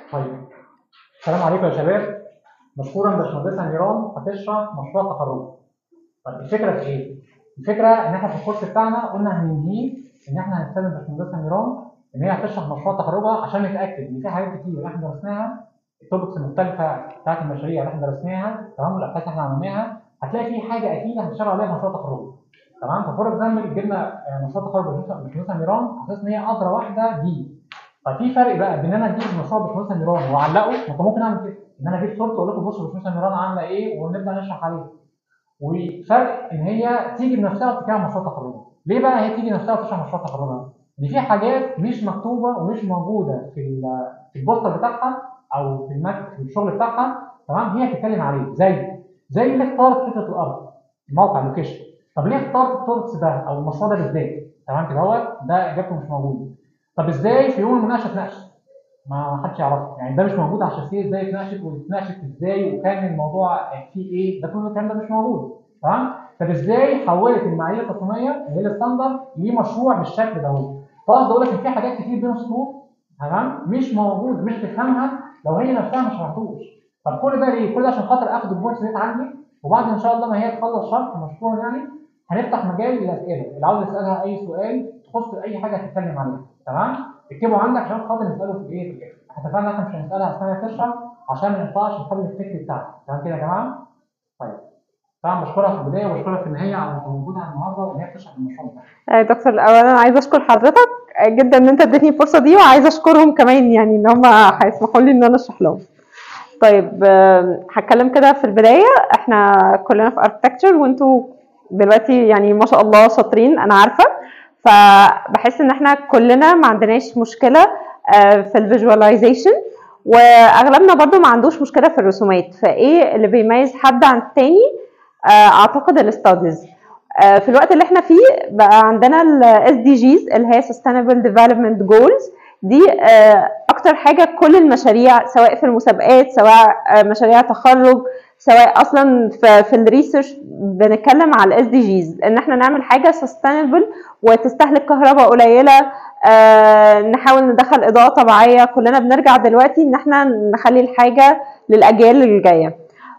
طيب السلام عليكم يا شباب مشكورا باشمهندسه نيران هتشرح مشروع تخرج طيب الفكره في ايه؟ الفكره ان احنا في الكورس بتاعنا قلنا هننهيه ان احنا هنستخدم باشمهندسه نيران ان هي هتشرح مشروع تخرجها عشان نتاكد ان في حاجات كتير احنا درسناها التوبكس المختلفه بتاعت المشاريع اللي احنا درسناها تمام والابحاث اللي احنا عملناها هتلاقي في حاجه اكيد هنشتغل عليها مشروع تخرج تمام ففور اكزامبل جبنا آه، مشروع تخرج باشمهندسه نيران على اساس ان هي ادرى واحده دي طيب في فرق بقى بين ان انا اجيب مشروع باشمهندس نيران واعلقه ما كان ممكن اعمل كده ان انا اجيب صورته واقول لكم بصوا باشمهندس نيران عامله ايه ونبدا نشرح عليه وفرق ان هي تيجي بنفسها وتتكلم مشروع تخرجها ليه بقى هي تيجي بنفسها وتشرح مشروع تخرجها دي في حاجات مش مكتوبه ومش موجوده في ال- في البوستر بتاعها او في المكتب في الشغل بتاعها تمام هي تتكلم عليه زي زي اللي اختارت فكره الارض الموقع اللوكيشن طب ليه اخترت التوركس ده او المشروع ده بالذات تمام كده هو ده اجابته مش موجوده طب ازاي في يوم المناقشه اتناقشت؟ ما حدش يعرفه يعني ده مش موجود على الشاسيه ازاي اتناقشت واتناقشت ازاي وكان الموضوع فيه ايه ده كل الكلام ده مش موجود تمام طب ازاي حولت المعايير التصميميه اللي هي الستاندرد لمشروع بالشكل ده هو فقصد اقول لك ان في حاجات كتير بين السطور تمام مش موجود مش تفهمها لو هي نفسها ما شرحتوش طب كل ده ليه؟ كل ده عشان خاطر اخد البوينتس ديت عندي وبعد ان شاء الله ما هي تخلص شرح مشروع يعني هنفتح مجال للاسئله اللي عاوز يسالها اي سؤال تخص اي حاجه هتتكلم عليها تمام اكتبه عندك عشان خاطر نساله في ايه في الاخر اتفقنا احنا مش هنسالها اثناء التشرح عشان ما ينفعش نخلي الفكر بتاعها تمام كده يا جماعه طيب طبعا بشكرها في البدايه وبشكرها في النهايه على وجودها النهارده وان هي بتشرح المشروع بتاعها آه، دكتور اولا عايزه اشكر حضرتك آه، جدا ان انت اديتني الفرصه دي وعايزه اشكرهم كمان يعني ان هم هيسمحوا لي ان انا اشرح لهم طيب آه، هتكلم كده في البدايه احنا كلنا في اركتكتشر وانتوا دلوقتي يعني ما شاء الله شاطرين انا عارفه فبحس ان احنا كلنا ما عندناش مشكله آه، في الفيجواليزيشن واغلبنا برضو ما عندوش مشكله في الرسومات فايه اللي بيميز حد عن التاني آه، اعتقد الاستاديز آه، في الوقت اللي احنا فيه بقى عندنا ال SDGs اللي هي Sustainable Development Goals دي آه، اكتر حاجه كل المشاريع سواء في المسابقات سواء آه، مشاريع تخرج سواء اصلا في, في الريسيرش بنتكلم على الاس دي جيز ان احنا نعمل حاجه سستينبل وتستهلك كهرباء قليله آه نحاول ندخل اضاءه طبيعيه كلنا بنرجع دلوقتي ان احنا نخلي الحاجه للاجيال اللي جايه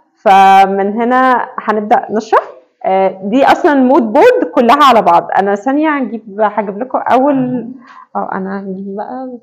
فمن هنا هنبدا نشرح آه، دي اصلا مود بورد كلها على بعض انا ثانيه هنجيب هجيب لكم اول اه انا هنجيب بقى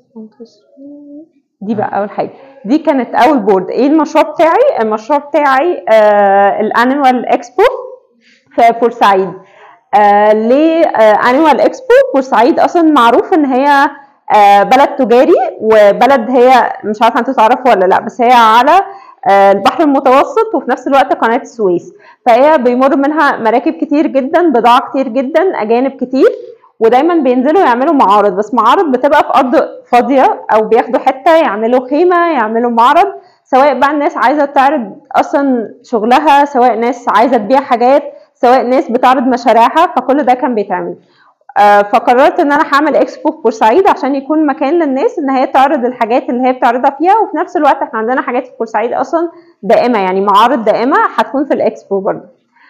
دي بقى اول حاجه دي كانت اول بورد ايه المشروع بتاعي المشروع بتاعي آه الانوال اكسبو في بورسعيد آه ليه انوال اكسبو بورسعيد اصلا معروف ان هي آه بلد تجاري وبلد هي مش عارفه انتوا تعرفوا ولا لا بس هي على آه البحر المتوسط وفي نفس الوقت قناه السويس فهي بيمر منها مراكب كتير جدا بضاعه كتير جدا اجانب كتير ودايما بينزلوا يعملوا معارض بس معارض بتبقى في ارض فاضيه او بياخدوا حته يعملوا خيمه يعملوا معرض سواء بقى الناس عايزه تعرض اصلا شغلها سواء ناس عايزه تبيع حاجات سواء ناس بتعرض مشاريعها فكل ده كان بيتعمل آه، فقررت ان انا هعمل اكسبو في بورسعيد عشان يكون مكان للناس ان هي تعرض الحاجات اللي هي بتعرضها فيها وفي نفس الوقت احنا عندنا حاجات في بورسعيد اصلا دائمه يعني معارض دائمه هتكون في الاكسبو برضه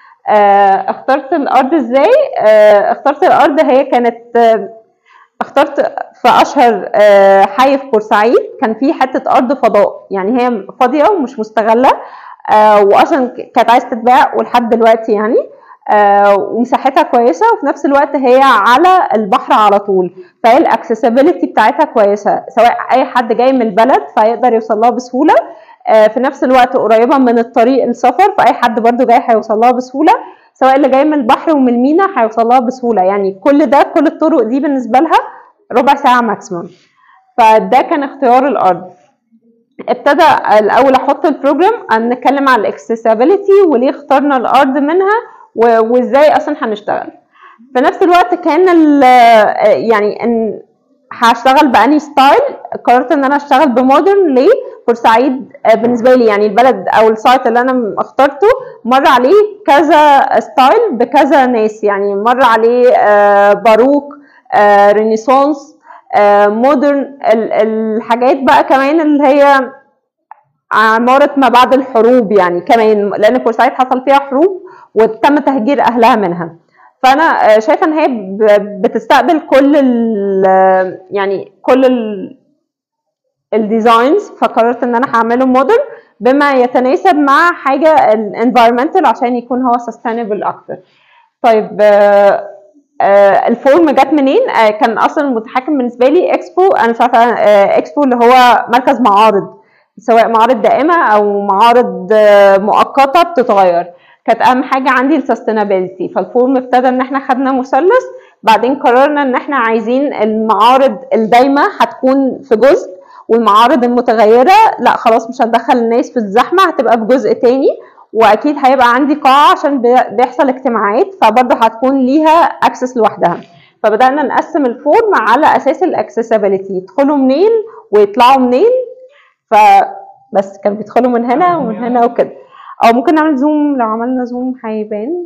آه، اخترت الارض ازاي آه، اخترت الارض هي كانت آه، اخترت في اشهر آه، حي في بورسعيد كان في حته ارض فضاء يعني هي فاضيه ومش مستغله آه، واصلا ك- كانت عايزه تتباع ولحد دلوقتي يعني آه، ومساحتها كويسه وفي نفس الوقت هي على البحر على طول فهي الاكسسبيلتي بتاعتها كويسه سواء اي حد جاي من البلد فيقدر يوصل لها بسهوله آه، في نفس الوقت قريبه من الطريق السفر فاي حد برضو جاي هيوصل لها بسهوله سواء اللي جاي من البحر ومن المينا هيوصل لها بسهوله يعني كل ده كل الطرق دي بالنسبه لها ربع ساعه ماكسيموم فده كان اختيار الارض ابتدى الاول احط البروجرام ان نتكلم على الاكسسبيلتي وليه اخترنا الارض منها و- وازاي اصلا هنشتغل في نفس الوقت كان ال- يعني ان هشتغل باني ستايل قررت ان انا اشتغل بمودرن ليه بورسعيد آه، بالنسبه لي يعني البلد او السايت اللي انا اخترته مر عليه كذا ستايل بكذا ناس يعني مر عليه آه، باروك آه، رينيسانس آه، مودرن ال- الحاجات بقى كمان اللي هي عمارة ما بعد الحروب يعني كمان لأن بورسعيد حصل فيها حروب وتم تهجير أهلها منها فأنا آه، شايفة إن هي ب- بتستقبل كل ال يعني كل ال الديزاينز فقررت ان انا هعمله موديل بما يتناسب مع حاجه الانفايرمنتال عشان يكون هو سستينبل اكتر طيب آه، آه، الفورم جت منين؟ آه، كان اصلا المتحكم بالنسبه لي اكسبو انا مش عارفه آه، اكسبو اللي هو مركز معارض سواء معارض دائمه او معارض آه، مؤقته بتتغير كانت اهم حاجه عندي السستينابيلتي فالفورم ابتدى ان احنا خدنا مثلث بعدين قررنا ان احنا عايزين المعارض الدايمه هتكون في جزء والمعارض المتغيره لا خلاص مش هندخل الناس في الزحمه هتبقى في جزء تاني واكيد هيبقى عندي قاعه عشان بي- بيحصل اجتماعات فبرضه هتكون ليها اكسس لوحدها فبدانا نقسم الفورم على اساس الاكسسبيلتي يدخلوا منين ويطلعوا منين فبس كانوا بيدخلوا من هنا ومن هنا وكده او ممكن نعمل زوم لو عملنا زوم هيبان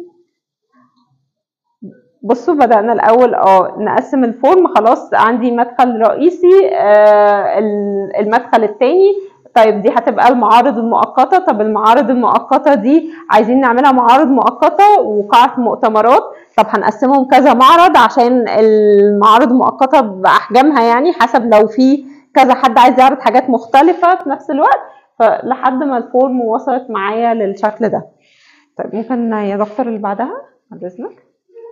بصوا بدأنا الأول اه نقسم الفورم خلاص عندي مدخل رئيسي آه ال- المدخل التاني طيب دي هتبقى المعارض المؤقتة طب المعارض المؤقتة دي عايزين نعملها معارض مؤقتة وقاعة مؤتمرات طب هنقسمهم كذا معرض عشان المعارض المؤقتة بأحجامها يعني حسب لو في كذا حد عايز يعرض حاجات مختلفة في نفس الوقت فلحد ما الفورم وصلت معايا للشكل ده طيب ممكن يا دكتور اللي بعدها بعد إذنك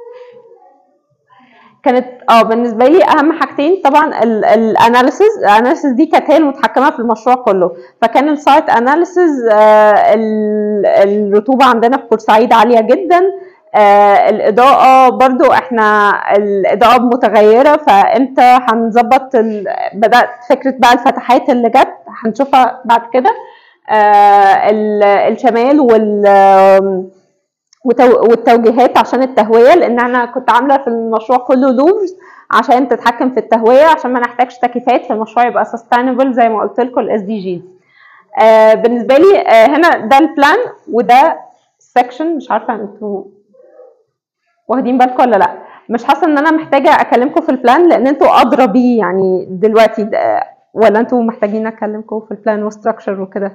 كانت اه بالنسبه لي اهم حاجتين طبعا الاناليسز الاناليسز دي كانت هي المتحكمه في المشروع كله فكان السايت اناليسز الرطوبه عندنا في بورسعيد عاليه جدا آه، الاضاءه برضو احنا الاضاءه متغيره فامتى هنظبط ال- بدات فكره بقى الفتحات اللي جت هنشوفها بعد كده آه، ال- الشمال وال وتو- والتوجيهات عشان التهويه لان انا كنت عامله في المشروع كله لوفز عشان تتحكم في التهويه عشان ما نحتاجش تكييفات فالمشروع يبقى سستينبل زي ما قلت لكم الاس دي جيز بالنسبه لي آه هنا ده البلان وده سكشن مش عارفه انتوا واخدين بالكم ولا لا مش حاسه ان انا محتاجه اكلمكم في البلان لان انتوا ادرى بيه يعني دلوقتي ده- ولا انتوا محتاجين اكلمكم في البلان وستراكشر وكده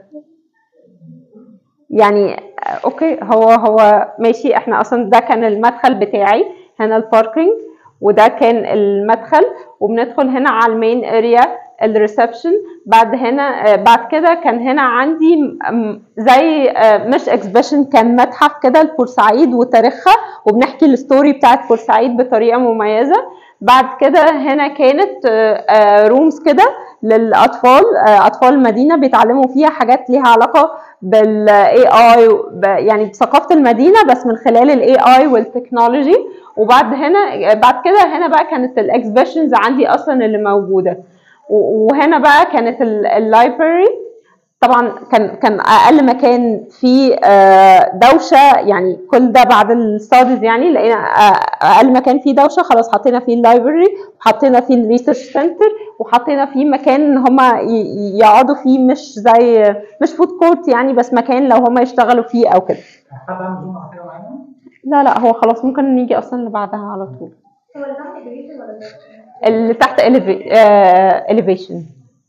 يعني آه، اوكي هو هو ماشي احنا اصلا ده كان المدخل بتاعي هنا الباركينج وده كان المدخل وبندخل هنا على المين اريا الريسبشن بعد هنا آه، بعد كده كان هنا عندي م- م- زي آه، مش اكسبيشن كان متحف كده لبورسعيد وتاريخها وبنحكي الستوري بتاعت بورسعيد بطريقه مميزه بعد كده هنا كانت رومز كده للاطفال آه، اطفال المدينه بيتعلموا فيها حاجات ليها علاقه بالاي اي يعني بثقافه المدينه بس من خلال الاي اي والتكنولوجي وبعد هنا بعد كده هنا بقى كانت الاكسبيشنز عندي اصلا اللي موجوده و- وهنا بقى كانت اللايبرري طبعا كان كان اقل مكان فيه آه، دوشه يعني كل ده بعد الستاديز يعني لقينا آه، اقل مكان فيه دوشه خلاص حطينا فيه اللايبرري وحطينا فيه الريسيرش سنتر وحطينا فيه مكان ان هم يقعدوا فيه مش زي مش فود كورت يعني بس مكان لو هم يشتغلوا فيه او كده حابب اعمل زوم على حاجه معينه؟ لا لا هو خلاص ممكن نيجي اصلا اللي بعدها على طول هو اللي تحت elevation ولا ده؟ اللي تحت eleva- آه، elevation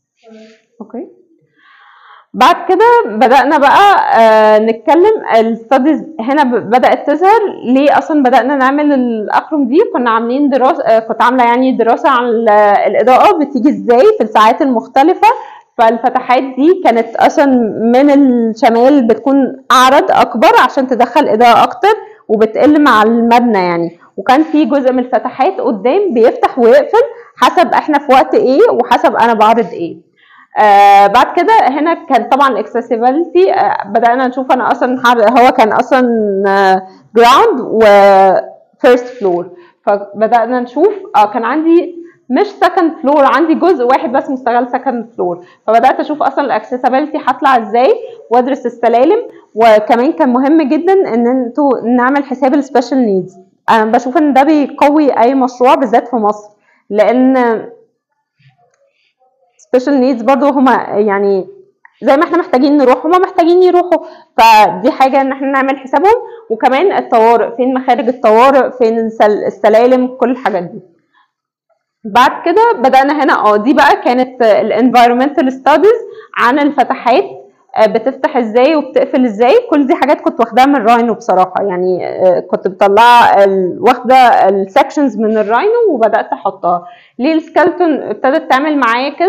اوكي بعد كده بدأنا بقى آه، نتكلم الستاديز هنا ب- بدأت تظهر ليه أصلا بدأنا نعمل الأخرم دي كنا عاملين دراسة آه، كنت عاملة يعني دراسة عن ال- الإضاءة بتيجي إزاي في الساعات المختلفة فالفتحات دي كانت أصلا من الشمال بتكون أعرض أكبر عشان تدخل إضاءة أكتر وبتقل مع المبنى يعني وكان في جزء من الفتحات قدام بيفتح ويقفل حسب احنا في وقت ايه وحسب انا بعرض ايه آه بعد كده هنا كان طبعا الاكسسبيلتي آه بدانا نشوف انا اصلا حاب- هو كان اصلا جراوند و فيرست فلور فبدانا نشوف اه كان عندي مش سكند فلور عندي جزء واحد بس مستغل سكند فلور فبدات اشوف اصلا الاكسسبيلتي هطلع ازاي وادرس السلالم وكمان كان مهم جدا ان انتوا نعمل حساب السبيشال نيدز انا بشوف ان ده بيقوي اي مشروع بالذات في مصر لان سبيشال نيدز برضو هما يعني زي ما احنا محتاجين نروح هما محتاجين يروحوا فدي حاجة ان احنا نعمل حسابهم وكمان الطوارئ فين مخارج الطوارئ فين السل- السلالم كل الحاجات دي بعد كده بدأنا هنا اه دي بقى كانت الانفايرمنتال ستاديز عن الفتحات آه، بتفتح ازاي وبتقفل ازاي كل دي حاجات كنت واخداها من الراينو بصراحة يعني آه، كنت مطلعة ال- واخدة السكشنز من الراينو وبدأت احطها ليه السكالتون ابتدت تعمل معايا كده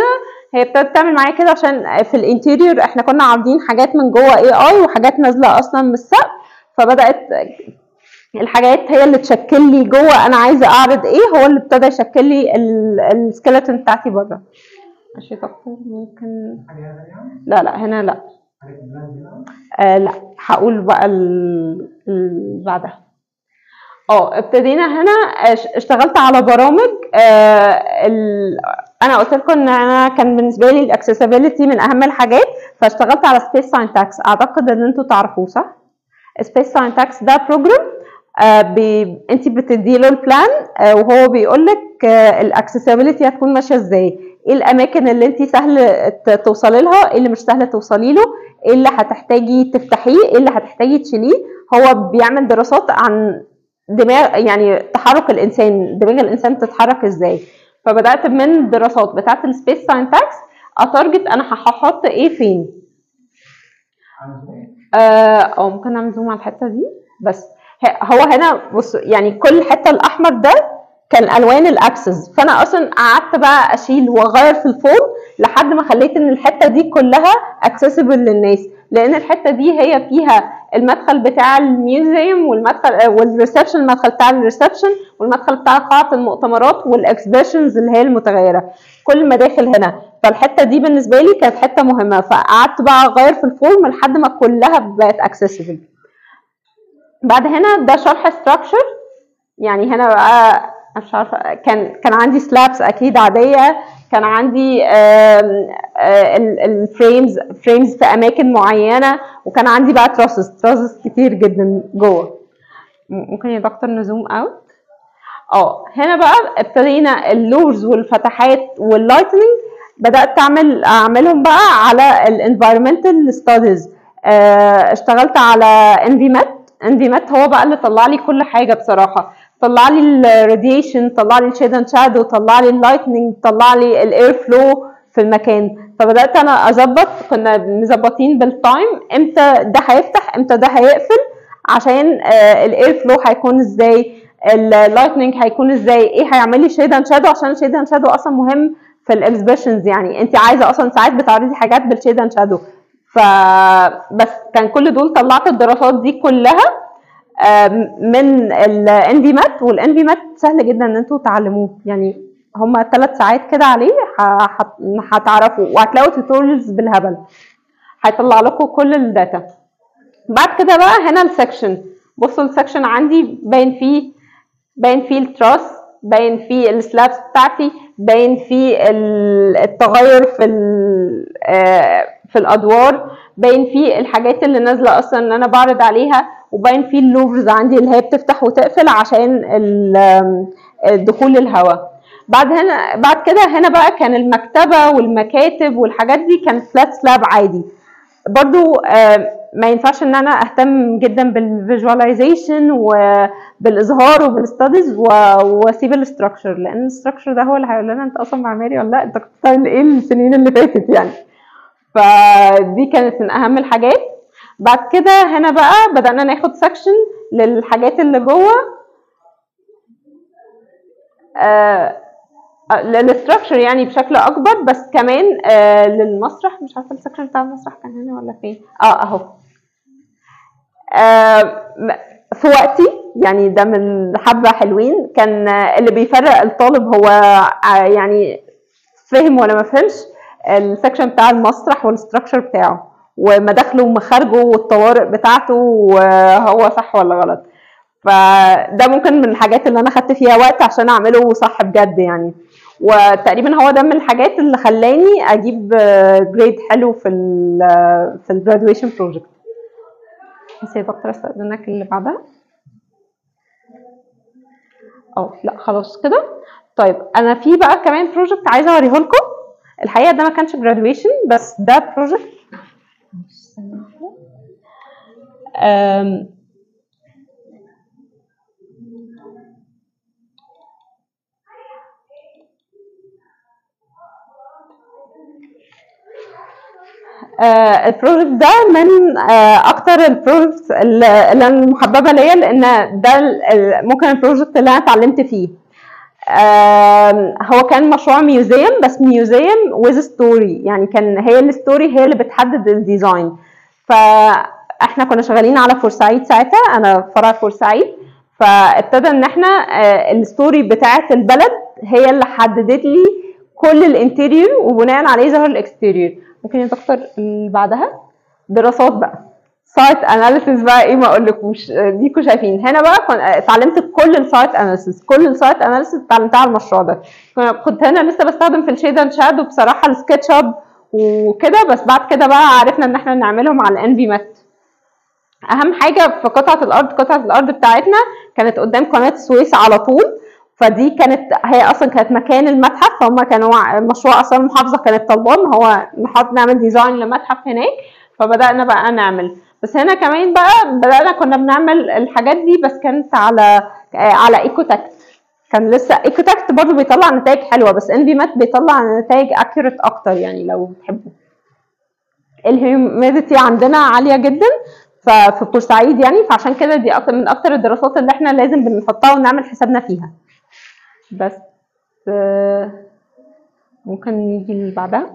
هي ابتدت تعمل معايا كده عشان في الانتيريور احنا كنا عاملين حاجات من جوه اي اي وحاجات نازله اصلا من السقف فبدات الحاجات هي اللي تشكل لي جوه انا عايزه اعرض ايه هو اللي ابتدى يشكل لي السكeleton بتاعتي بره ماشي يا دكتور ممكن حاجه ثانيه لا لا هنا لا حاجه البلان دي بقى آه لا هقول بقى ال- ال- بعدها اه ابتدينا هنا اش- اشتغلت على برامج آه ال... انا قلت لكم ان انا كان بالنسبه لي الاكسسبيلتي من اهم الحاجات فاشتغلت على سبيس ساينتاكس اعتقد ان انتوا تعرفوه صح سبيس ساينتاكس ده بروجرام آه بي... انت بتدي له البلان آه وهو بيقول لك آه الاكسسبيلتي هتكون ماشيه ازاي ايه الاماكن اللي انت سهل ت- توصلي لها ايه اللي مش سهل توصلي له ايه اللي هتحتاجي تفتحيه ايه اللي هتحتاجي تشيليه هو بيعمل دراسات عن دماغ يعني تحرك الانسان دماغ الانسان بتتحرك ازاي فبدات من دراسات بتاعه السبيس ساينتاكس اتارجت انا هحط ايه فين عامل ازاي؟ اه أو ممكن نعمل زوم على الحته دي بس ه- هو هنا بص يعني كل حته الاحمر ده كان الوان الاكسس فانا اصلا قعدت بقى اشيل واغير في الفون لحد ما خليت ان الحته دي كلها اكسسبل للناس لان الحته دي هي فيها المدخل بتاع الميوزيوم والمدخل والريسبشن المدخل بتاع الريسبشن والمدخل بتاع قاعه المؤتمرات والاكسبريشنز اللي هي المتغيره كل المداخل هنا فالحته دي بالنسبه لي كانت حته مهمه فقعدت بقى اغير في الفورم لحد ما كلها بقت اكسسبل بعد هنا ده شرح ستراكشر يعني هنا بقى أنا مش عارفه كان كان عندي سلابس اكيد عاديه كان عندي الفريمز فريمز في اماكن معينه وكان عندي بقى تراسز تراسز كتير جدا جوه م- ممكن يا دكتور نزوم اوت اه هنا بقى ابتدينا اللورز والفتحات واللايتنينج بدات اعمل اعملهم بقى على الانفايرمنتال ستاديز اشتغلت على انفيمات انفيمات هو بقى اللي طلع لي كل حاجه بصراحه طلع لي الراديشن طلع لي الشيد اند شادو طلع لي اللايتنينج طلع لي الاير فلو في المكان فبدات انا اظبط كنا مظبطين بالتايم امتى ده هيفتح امتى ده هيقفل عشان الاير فلو هيكون ازاي اللايتنينج هيكون ازاي ايه هيعمل لي شيد اند شادو عشان الشيد اند شادو اصلا مهم في الاكسبريشنز يعني انت عايزه اصلا ساعات بتعرضي حاجات بالشيد اند شادو فبس كان كل دول طلعت الدراسات دي كلها آم، من الانفي مات والانفي مات سهل جدا ان انتوا تعلموه يعني هما ثلاث ساعات كده عليه ه- هت- هتعرفوا وهتلاقوا توتوريالز بالهبل هيطلع لكم كل الداتا بعد كده بقى هنا السكشن بصوا السكشن عندي باين فيه باين فيه التراس باين فيه السلابس بتاعتي باين فيه ال- التغير في ال- آه، في الادوار باين فيه الحاجات اللي نازله اصلا ان انا بعرض عليها وباين فيه اللوفرز عندي اللي هي بتفتح وتقفل عشان ال- آم، دخول الهواء بعد هنا بعد كده هنا بقى كان المكتبه والمكاتب والحاجات دي كان فلات سلاب عادي برضو آه، ما ينفعش ان انا اهتم جدا بالفيجواليزيشن وبالاظهار وبالستاديز واسيب الاستراكشر لان الاستراكشر ده هو اللي هيقول لنا انت اصلا معماري ولا لا انت كنت بتعمل ايه السنين اللي فاتت يعني فدي كانت من اهم الحاجات بعد كده هنا بقى بدأنا ناخد سكشن للحاجات اللي جوه آه للستراكشر يعني بشكل اكبر بس كمان آه للمسرح مش عارفه السكشن بتاع المسرح كان هنا ولا فين اه اهو آه م- في وقتي يعني ده من حبه حلوين كان آه، اللي بيفرق الطالب هو آه، يعني فهم ولا ما فهمش السكشن بتاع المسرح والستراكشر بتاعه ومداخله ومخارجه والطوارئ بتاعته وهو صح ولا غلط فده ممكن من الحاجات اللي انا خدت فيها وقت عشان اعمله صح بجد يعني وتقريبا هو ده من الحاجات اللي خلاني اجيب جريد حلو في ال في الجراديويشن بروجكت بس يا دكتور استاذنك اللي بعدها اه لا خلاص كده طيب انا في بقى كمان بروجكت عايزه اوريه لكم الحقيقه ده ما كانش جراديويشن بس ده بروجكت آه، البروجكت ده من آه، اكتر البروجكت اللي اللي أنا محببه ليا لان ده ال- ال- ممكن البروجكت اللي انا اتعلمت فيه آم، هو كان مشروع ميوزيوم بس ميوزيوم ويز ستوري يعني كان هي الستوري هي اللي بتحدد الديزاين فاحنا كنا شغالين على بورسعيد ساعتها انا فرع بورسعيد فابتدى ان احنا آه، الستوري بتاعه البلد هي اللي حددت لي كل الانتيريور وبناء عليه ظهر الاكستيريور ممكن يا دكتور اللي بعدها دراسات بقى سايت اناليسيس بقى ايه ما اقولكوش آه، ديكوا شايفين هنا بقى كنت اتعلمت كل السايت اناليسيس كل السايت اناليسيس اتعلمتها على المشروع ده كنا- كنت هنا لسه بستخدم في الشيد اند شادو بصراحه السكتش اب وكده بس بعد كده بقى عرفنا ان احنا نعملهم على الان في مات اهم حاجه في قطعه الارض قطعه الارض بتاعتنا كانت قدام قناه السويس على طول فدي كانت هي اصلا كانت مكان المتحف فهم كانوا ع- مشروع اصلا المحافظه كانت طالباه ان هو نحط نعمل ديزاين لمتحف هناك فبدانا بقى نعمل بس هنا كمان بقى بدانا كنا بنعمل الحاجات دي بس كانت على آه، على ايكوتاكت كان لسه ايكوتاكت برضو بيطلع نتائج حلوه بس ان في مات بيطلع نتائج اكيوريت اكتر يعني لو بتحبوا الهيوميديتي عندنا عاليه جدا ف- في بورسعيد يعني فعشان كده دي أكتر من اكتر الدراسات اللي احنا لازم بنحطها ونعمل حسابنا فيها بس آه، ممكن نيجي اللي بعدها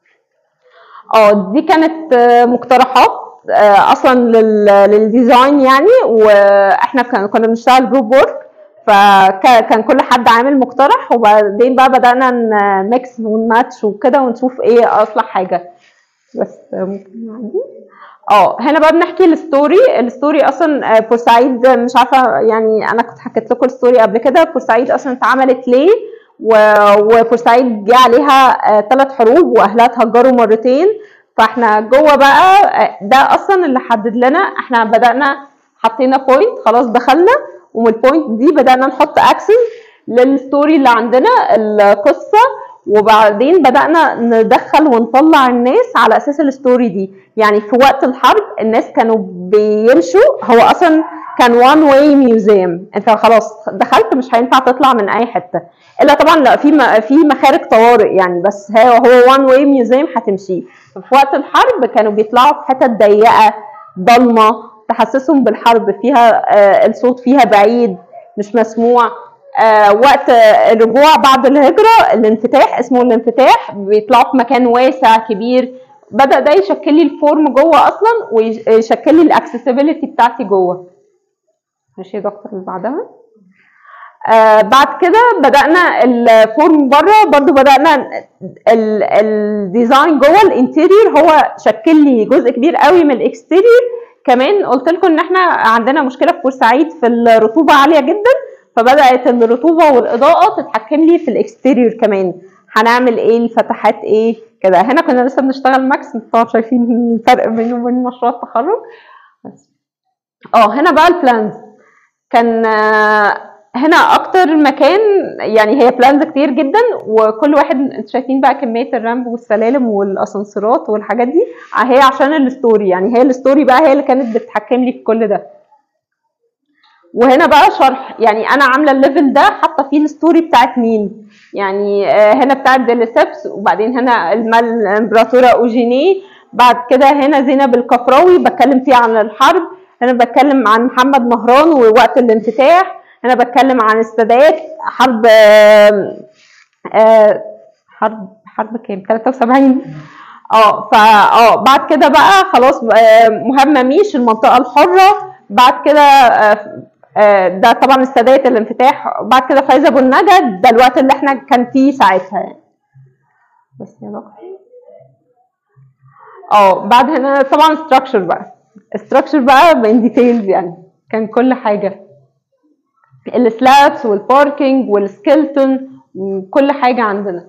اه دي كانت آه، مقترحات آه، اصلا لل- للديزاين يعني واحنا كان- كنا بنشتغل جروب وورك فكان كل حد عامل مقترح وبعدين بقى بدأنا نميكس ونماتش وكده ونشوف ايه اصلح حاجة بس آه، ممكن نعدي اه هنا بقى بنحكي الستوري الستوري اصلا آه، بورسعيد مش عارفه يعني انا كنت حكيت لكم الستوري قبل كده بورسعيد اصلا اتعملت ليه و- وبورسعيد جه عليها ثلاث حروب واهلها اتهجروا مرتين فاحنا جوه بقى آه، ده اصلا اللي حدد لنا احنا بدانا حطينا بوينت خلاص دخلنا ومن البوينت دي بدانا نحط اكسس للستوري اللي عندنا القصه وبعدين بدأنا ندخل ونطلع الناس على أساس الستوري دي يعني في وقت الحرب الناس كانوا بيمشوا هو أصلا كان وان واي ميوزيوم انت خلاص دخلت مش هينفع تطلع من اي حته الا طبعا لا في م- في مخارج طوارئ يعني بس هو هو وان واي ميوزيوم هتمشي في وقت الحرب كانوا بيطلعوا في حتت ضيقه ضلمه تحسسهم بالحرب فيها آه، الصوت فيها بعيد مش مسموع آه، وقت آه، الرجوع بعد الهجرة الانفتاح اسمه الانفتاح بيطلعوا في مكان واسع كبير بدأ ده يشكل لي الفورم جوه أصلا ويشكل لي الاكسسبيليتي بتاعتي جوه ماشي يا دكتور اللي بعدها آه بعد كده بدأنا الفورم بره برضو بدأنا ال- الديزاين جوه الانتيريور هو شكل لي جزء كبير قوي من الاكستيريور كمان قلت لكم ان احنا عندنا مشكله في بورسعيد في الرطوبه عاليه جدا فبدات الرطوبه والاضاءه تتحكم لي في الاكستيريور كمان هنعمل ايه الفتحات ايه كده هنا كنا لسه بنشتغل ماكس انتوا طبعا شايفين الفرق بينه وبين مشروع التخرج بس اه هنا بقى البلانز كان آه، هنا اكتر مكان يعني هي بلانز كتير جدا وكل واحد انتوا شايفين بقى كميه الرامب والسلالم والاسانسيرات والحاجات دي هي عشان الستوري يعني هي الستوري بقى هي اللي كانت بتتحكم لي في كل ده وهنا بقى شرح يعني انا عامله الليفل ده حاطه فيه الستوري بتاعت مين يعني آه، هنا بتاعت ديليسيبس وبعدين هنا الم- الامبراطوره اوجينيه بعد كده هنا زينب القفراوي بتكلم فيه عن الحرب هنا بتكلم عن محمد مهران ووقت الانفتاح هنا بتكلم عن السادات حرب آه، آه، حرب حرب كام 73 اه فا اه بعد كده بقى خلاص آه، مهمه ميش المنطقه الحره بعد كده آه، آه، ده طبعا السادات الانفتاح بعد كده فايزه ابو النجد ده الوقت اللي احنا كان فيه ساعتها يعني بس يا دكتور اه بعد هنا طبعا ستراكشر بقى ستراكشر بقى ان ديتيلز يعني كان كل حاجه السلابس والباركينج والسكيلتون وكل حاجه عندنا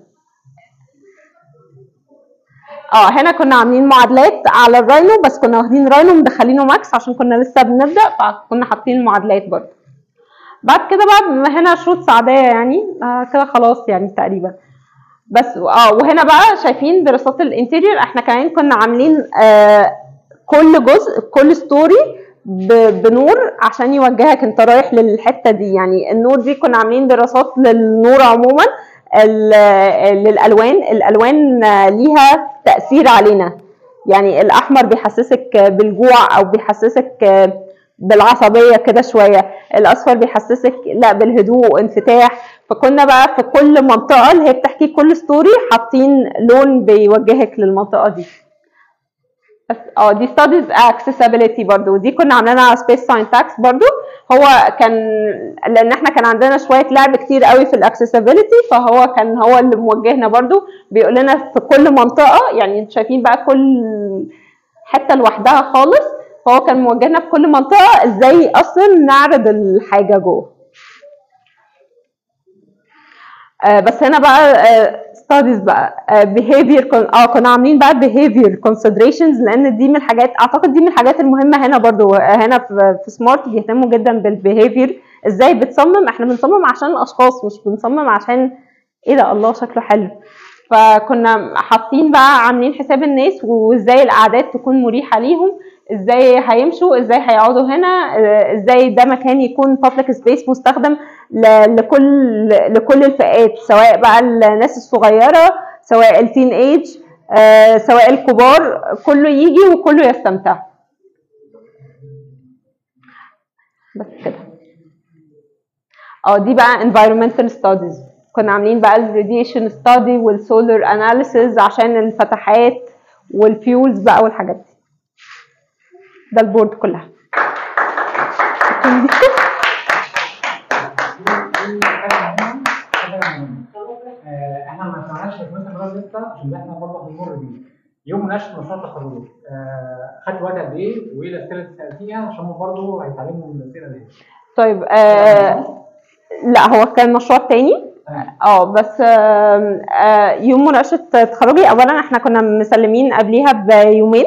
اه هنا كنا عاملين معادلات على الراينو بس كنا واخدين راينو مدخلينه ماكس عشان كنا لسه بنبدا فكنا حاطين المعادلات برضه بعد كده بقى هنا شروط سعديه يعني آه كده خلاص يعني تقريبا بس اه وهنا بقى شايفين دراسات الانتيريور احنا كمان كنا عاملين آه كل جزء كل ستوري بنور عشان يوجهك انت رايح للحته دي يعني النور دي كنا عاملين دراسات للنور عموما ال- للالوان الالوان آه، ليها تاثير علينا يعني الاحمر بيحسسك بالجوع او بيحسسك بالعصبيه كده شويه الاصفر بيحسسك لا بالهدوء وانفتاح فكنا بقى في كل منطقه اللي هي بتحكي كل ستوري حاطين لون بيوجهك للمنطقه دي بس اه دي ستاديز accessibility برضو ودي كنا عاملينها على سبيس ساينتاكس برضو هو كان لان احنا كان عندنا شويه لعب كتير قوي في الاكسسبيلتي فهو كان هو اللي موجهنا برضو بيقول لنا في كل منطقه يعني انتوا شايفين بقى كل حته لوحدها خالص فهو كان موجهنا في كل منطقه ازاي اصلا نعرض الحاجه جوه آه، بس هنا بقى ستاديز بقى بيهيفير اه كنا عاملين بقى behavior considerations لان دي من الحاجات اعتقد دي من الحاجات المهمه هنا برضو آه، هنا في في سمارت بيهتموا جدا بالبيهيفير ازاي بتصمم احنا بنصمم عشان الاشخاص مش بنصمم عشان ايه ده الله شكله حلو فكنا حاطين بقى عاملين حساب الناس وازاي القعدات تكون مريحه ليهم ازاي هيمشوا ازاي هيقعدوا هنا آه، ازاي ده مكان يكون public space مستخدم ل- لكل لكل الفئات سواء بقى الناس الصغيره سواء التين ايج آه، سواء الكبار كله يجي وكله يستمتع بس كده اه دي بقى environmental studies كنا عاملين بقى الراديشن ستادي والسولار اناليسيز عشان الفتحات والفيولز بقى والحاجات دي ده البورد كلها آه، احنا ما سمعناش دوكيومنت المرة لسه عشان احنا برضه هنمر بيه يوم مناقشه مشروع التخرج آه، خدت وقت قد ايه وايه الاسئله اللي سالتيها عشان هم برضه هيتعلموا من الاسئله دي طيب آه لا هو كان مشروع تاني اه بس آم، آه يوم مناقشه تخرجي اولا احنا كنا مسلمين قبليها بيومين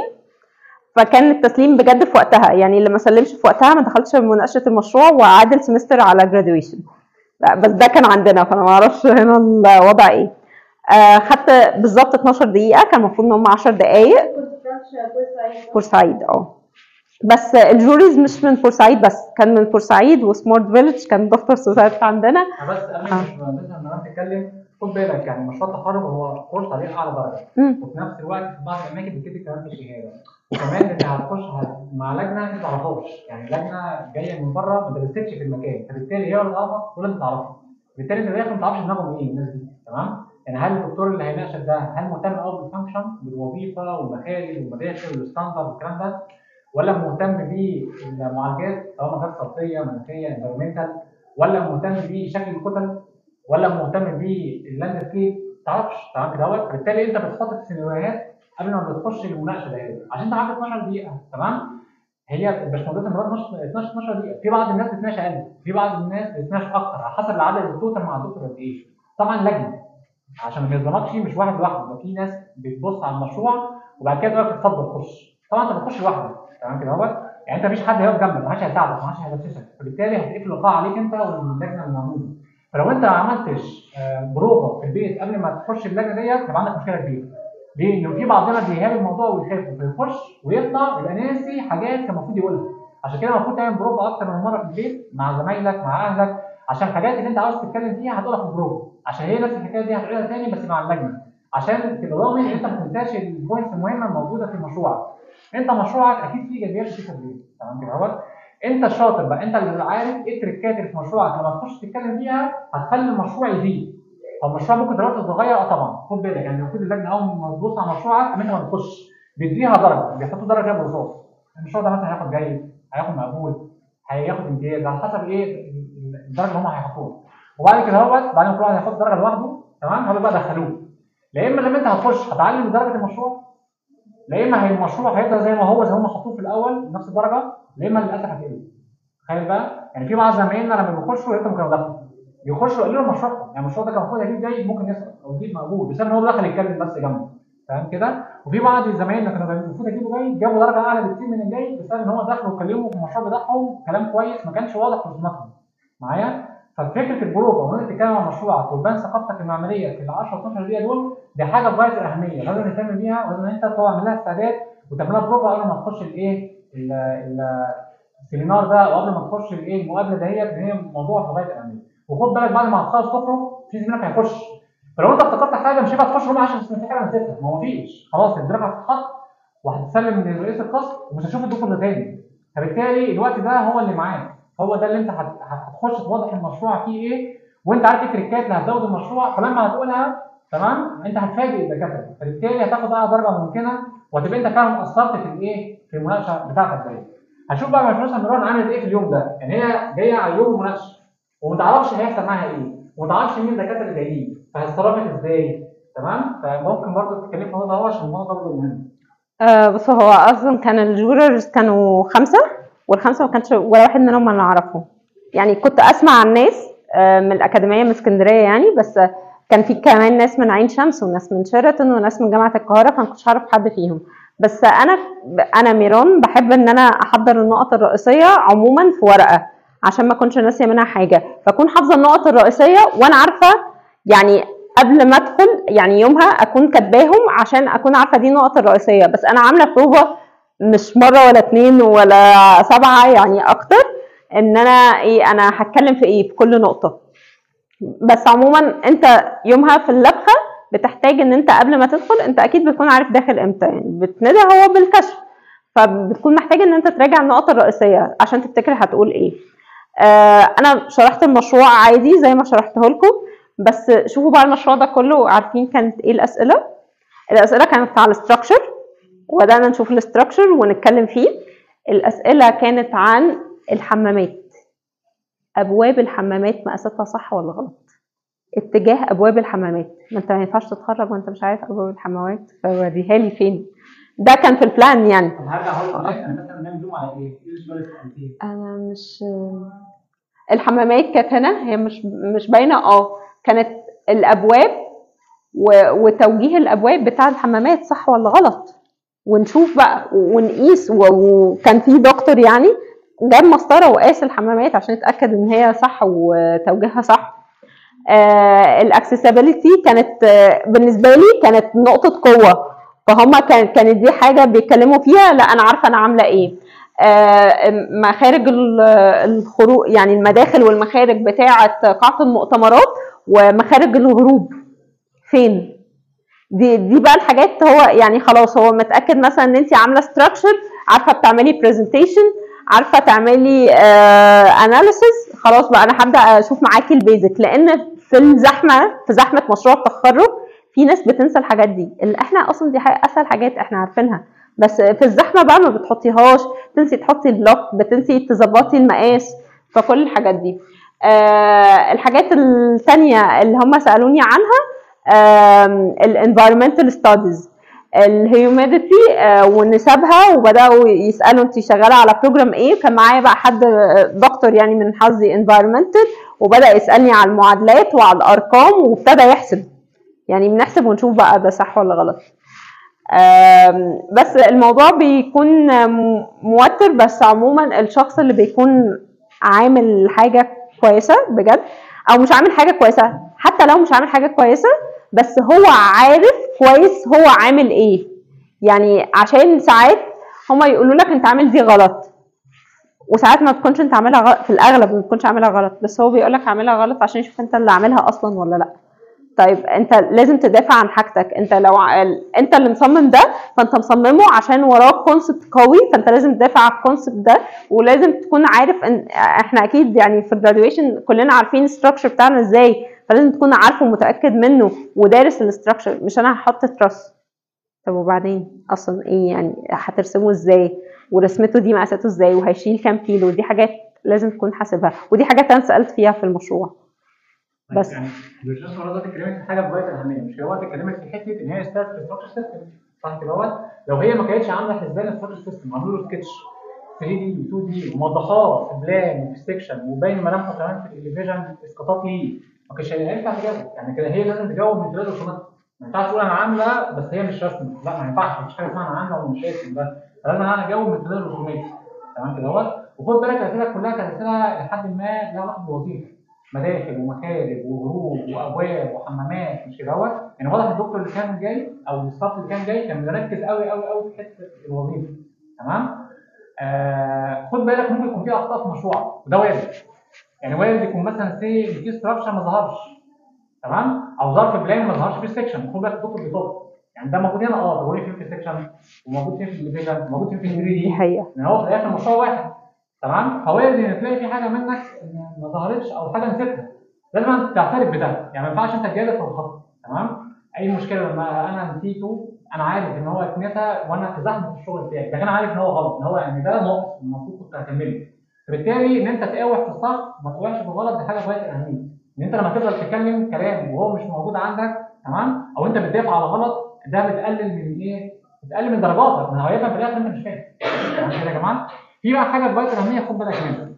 فكان التسليم بجد في وقتها يعني اللي ما سلمش في وقتها ما دخلش مناقشه المشروع وعاد السمستر على graduation لا بس ده كان عندنا فانا ما اعرفش هنا الوضع ايه آه خدت بالظبط 12 دقيقه كان المفروض ان هم 10 دقائق كنت فرنش بورسعيد بورسعيد اه بس الجوريز مش من بورسعيد بس كان من بورسعيد وسمارت فيلج كان دكتور سوسايت عندنا أنا بس قبل ما مثلا ما تتكلم خد بالك يعني مشروع التخرج هو كورس عليه اعلى درجه مم. وفي نفس الوقت في بعض الاماكن بتدي كمان في الشهاده وكمان انت هتخش هت- مع لجنه انت ما تعرفهاش يعني لجنه جايه من بره ما درستش في المكان فبالتالي هي ولا تعرفك ولا انت تعرفها بالتالي انت داخل ما تعرفش دماغهم ايه الناس دي تمام يعني هل الدكتور اللي هيناقشك ده هل مهتم قوي بالفانكشن بالوظيفه والمخارج والمداخل والستاندرد والكلام ده ولا مهتم بالمعالجات سواء معالجات صوتيه مناخيه انفيرمنتال ولا مهتم بشكل الكتل ولا مهتم باللاندسكيب ما تعرفش تمام كده اهوت بالتالي انت بتحط السيناريوهات قبل ما بتخش المناقشه ديت عشان انت معاك 12 دقيقه تمام هي الباشمهندس مرات 12 12 دقيقه في بعض الناس بتناقش اقل في بعض الناس بتناقش اكتر على حسب العدد التوتال مع الدكتور قد ايه طبعا لجنه عشان ما يظلمكش مش واحد لوحده ده في ناس بتبص على المشروع وبعد كده تقول لك اتفضل خش طبعا انت بتخش لوحدك تمام كده اهوت يعني انت مفيش حد هيقف جنبك ما حدش هيساعدك ما حدش هيغششك فبالتالي هتقفل اللقاء عليك انت واللجنه الموجوده فلو انت ما عملتش آه، بروفه في البيت قبل ما تخش اللجنه ديت هيبقى عندك مشكله كبيره ليه؟ انه في بعضنا بيهاب الموضوع ويخاف فيخش ويطلع يبقى ناسي حاجات كان المفروض يقولها عشان كده المفروض تعمل بروفه اكتر من مره في البيت مع زمايلك مع اهلك عشان الحاجات اللي انت عاوز تتكلم فيها هتقولها في البروفه عشان هي نفس الحكايه دي هتقولها تاني بس مع اللجنه عشان تبقى ضامن ان انت ما تنساش البوينتس المهمه الموجوده في مشروعك انت مشروعك اكيد فيه ايجابيات وفيه سلبيات تمام كده اهوت انت الشاطر بقى انت اللي عارف ايه التريكات اللي في مشروعك لما تخش تتكلم فيها هتخلي المشروع يزيد هو المشروع ممكن دلوقتي يتغير اه طبعا خد بالك يعني المفروض اللجنه اول ما تبص على مشروعك اما انت ما تخش بيديها درجه بيحطوا درجه كده بالرصاص المشروع ده مثلا هياخد جيد هياخد مقبول هياخد امتياز على حسب ايه الدرجه اللي هم هيحطوها وبعد كده هوت بعد ما كل واحد هياخد درجه لوحده تمام هيقول بقى دخلوه لا اما لما انت هتخش هتعلم درجه المشروع لا اما هي المشروع هيفضل زي ما هو زي ما هم حطوه في الاول نفس الدرجه لا اما للاسف هتقل تخيل بقى يعني في بعض زمايلنا لما بيخشوا يا ريتهم كانوا دخلوا يخشوا يقولوا له مشروعهم يعني المشروع ده كان المفروض يجيب جيد ممكن يسقط او يجيب مقبول بسبب ان هو دخل يتكلم بس جنبه فاهم كده وفي بعض زمايلنا كانوا المفروض يجيبوا جيد جابوا درجه اعلى بكتير من الجيد بسبب ان هو دخلوا وكلموا في المشروع بتاعهم كلام كويس ما كانش واضح في رسوماتهم معايا ففكره البروفه وان انت تتكلم عن مشروعك وتبان ثقافتك المعمليه في ال 10 12 دقيقه دول دي حاجه في غايه الاهميه لازم نهتم بيها ولازم انت تعمل لها استعداد وتعمل لها بروفه قبل ما تخش الايه ال- ال- السيمينار ده وقبل ما تخش الايه المقابله دهيت ان هي موضوع في غايه الاهميه وخد بالك بعد ما هتخلص تخرج في زميلك هيخش فلو انت افتكرت حاجه مش هينفع تخش روم عشان في حاجه نسيتها ما هو مفيش خلاص الدرجه هتتحط وهتتسلم لرئيس القسم ومش هتشوف الدكتور ده تاني فبالتالي الوقت ده هو اللي معاك هو ده اللي انت هت- هتخش توضح المشروع فيه ايه وانت عارف التريكات اللي هتزود المشروع فلما هتقولها تمام انت هتفاجئ الدكاتره فبالتالي هتاخد اعلى درجه ممكنه وهتبقى انت فعلا قصرت في الايه في المناقشه بتاعتك دي هنشوف بقى باشمهندس نوران عملت ايه في اليوم ده يعني هي جايه على يوم المناقشه وما تعرفش هيحصل معاها ايه وما تعرفش مين الدكاتره اللي جايين فهتصرفت ازاي تمام فممكن برضه تتكلم في الموضوع ده عشان الموضوع ده برضه مهم آه بص هو اصلا كان الجوررز كانوا خمسه والخمسه ما كانش ولا واحد منهم انا اعرفه يعني كنت اسمع عن ناس آه من الاكاديميه من اسكندريه يعني بس آه، كان في كمان ناس من عين شمس وناس من شيراتون وناس من جامعه القاهره فما كنتش اعرف حد فيهم بس انا انا ميرون بحب ان انا احضر النقط الرئيسيه عموما في ورقه عشان ما اكونش ناسيه منها حاجه فاكون حافظه النقط الرئيسيه وانا عارفه يعني قبل ما ادخل يعني يومها اكون كاتباهم عشان اكون عارفه دي النقط الرئيسيه بس انا عامله بروفا مش مره ولا اتنين ولا سبعه يعني اكتر ان انا ايه انا هتكلم في ايه في كل نقطه بس عموما انت يومها في اللبخه بتحتاج ان انت قبل ما تدخل انت اكيد بتكون عارف داخل امتى يعني بتندى هو بالكشف فبتكون محتاج ان انت تراجع النقط الرئيسيه عشان تفتكر هتقول ايه آه انا شرحت المشروع عادي زي ما شرحته لكم بس شوفوا بقى المشروع ده كله عارفين كانت ايه الاسئله الاسئله كانت على الاستراكشر وبدانا نشوف الاستراكشر ونتكلم فيه الاسئله كانت عن الحمامات ابواب الحمامات مقاساتها صح ولا غلط اتجاه ابواب الحمامات ما انت ما ينفعش تتخرج وانت مش عارف ابواب الحمامات فوريها لي فين ده كان في البلان يعني طب هرجع هقول لك انا مثلا نعمل زوم على ايه؟ ايه السؤال اللي سالتيه؟ انا مش الحمامات كانت هنا هي مش مش باينه اه كانت الابواب و... وتوجيه الابواب بتاع الحمامات صح ولا غلط ونشوف بقى ونقيس و... وكان في دكتور يعني جاب مسطره وقاس الحمامات عشان يتاكد ان هي صح وتوجيهها صح آه الاكسسبيليتي كانت آه بالنسبه لي كانت نقطه قوه فهم كان كانت دي حاجه بيتكلموا فيها لا انا عارفه انا عامله ايه آه مخارج ال- الخروج يعني المداخل والمخارج بتاعه قاعه المؤتمرات ومخارج الهروب فين دي دي بقى الحاجات هو يعني خلاص هو متاكد مثلا ان انت عامله ستراكشر عارفه بتعملي برزنتيشن عارفه تعملي اناليسيس خلاص بقى انا هبدا اشوف معاكي البيزك لان في الزحمه في زحمه مشروع التخرج في ناس بتنسى الحاجات دي اللي احنا اصلا دي حاجة اسهل حاجات احنا عارفينها بس في الزحمه بقى ما بتحطيهاش تنسي تحطي البلوك بتنسي تظبطي المقاس فكل الحاجات دي آه الحاجات الثانيه اللي هم سالوني عنها الانفايرمنتال ستاديز الهيوميديتي ونسبها وبداوا يسالوا انت شغاله على بروجرام ايه كان معايا بقى حد آه، دكتور يعني من حظي انفايرمنتال وبدا يسالني على المعادلات وعلى الارقام وابتدى يحسب يعني بنحسب ونشوف بقى ده صح ولا غلط آم، بس الموضوع بيكون م- موتر بس عموما الشخص اللي بيكون عامل حاجة كويسة بجد او مش عامل حاجة كويسة حتى لو مش عامل حاجة كويسة بس هو عارف كويس هو عامل ايه يعني عشان ساعات هما يقولوا لك انت عامل دي غلط وساعات ما تكونش انت عاملها غلط في الاغلب ما تكونش عاملها غلط بس هو بيقول لك عاملها غلط عشان يشوف انت اللي عاملها اصلا ولا لا طيب انت لازم تدافع عن حاجتك انت لو ع- انت اللي مصمم ده فانت مصممه عشان وراك كونسبت قوي فانت لازم تدافع عن الكونسبت ده ولازم تكون عارف ان احنا اكيد يعني في الجراديويشن كلنا عارفين الستراكشر بتاعنا ازاي فلازم تكون عارفه ومتاكد منه ودارس الستراكشر مش انا هحط تراس طب وبعدين اصلا ايه يعني هترسمه ازاي ورسمته دي مقاساته ازاي وهيشيل كام كيلو دي حاجات لازم تكون حاسبها ودي حاجات انا سالت فيها في المشروع بس. يعني البروجيكت مرة دلوقتي اتكلمت في حاجه في غايه الاهميه مش هو اتكلمت في حته ان هي ستارت ستراكشر سيستم صح كده هو لو هي ما كانتش عامله حسبان ستراكشر سيستم عامله له سكتش 3 دي و 2 دي وموضحاه في بلان وفي سكشن وباين ملامحه كمان في الاليفيجن اسقاطات ليه ما كانش هينفع تجاوب يعني كده هي لازم تجاوب من خلال الرسومات ما ينفعش تقول انا عامله بس هي مش رسمه لا ما ينفعش مفيش حاجه اسمها انا عامله ومش راسم ده فلازم انا اجاوب من خلال الرسومات تمام كده اهوت وخد بالك الاسئله كلها كانت اسئله لحد ما لها علاقه بالوظيفه مداخل ومخارج وهروب وابواب وحمامات مش كده اهوت يعني واضح الدكتور اللي كان جاي او الستاف اللي كان جاي كان مركز قوي قوي قوي في حته الوظيفه تمام آه خد بالك ممكن يكون في اخطاء في مشروعك وده وارد يعني وارد يكون مثلا سي في ستراكشر ما ظهرش تمام او ظرف بلان ما ظهرش في السكشن خد بالك الدكتور بيطلب يعني ده موجود هنا اه طب هو ليه فين في السكشن وموجود فين في الديفيجن وموجود فين في 3 دي دي حقيقه ان هو في الاخر مشروع واحد تمام فوارد ان تلاقي في حاجه منك ما ظهرتش او حاجه نسيتها لازم تعترف بده يعني ما ينفعش انت جالس وتخطط تمام اي مشكله لما انا نسيته انا عارف ان هو اتنسى وانا في زحمه الشغل بتاعي لكن انا عارف ان هو غلط ان هو يعني ده ناقص المفروض كنت هكمله فبالتالي ان انت تقاوح في الصح ما تقاوحش في الغلط دي حاجه غايه الاهميه ان انت لما تفضل تتكلم كلام وهو مش موجود عندك تمام او انت بتدافع على غلط ده بتقلل من ايه؟ بتقلل من درجاتك من هويتك في الاخر انت مش فاهم تمام كده يا جماعه في بقى حاجه غايه الاهميه خد بالك منها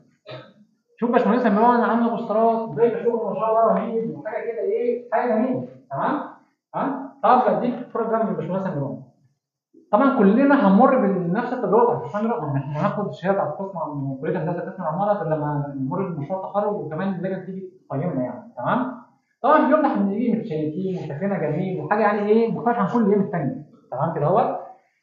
شوف باشمهندس مروان عامله بوسترات زي ما شغل ما شاء الله رهيب وحاجه كده ايه حاجه جميله تمام ها طب بديك بروجرام من باشمهندس مروان طبعا كلنا هنمر بنفس التجربه عشان نروح احنا هناخد الشهاده على القسم من كليه هندسه قسم العماره غير لما نمر بمشروع التخرج وكمان اللجنه تيجي تقيمنا يعني تمام طبعا اليوم ده هنيجي متشيكين وشكلنا جميل وحاجه يعني ايه مختلف عن كل الايام الثانيه تمام كده اهوت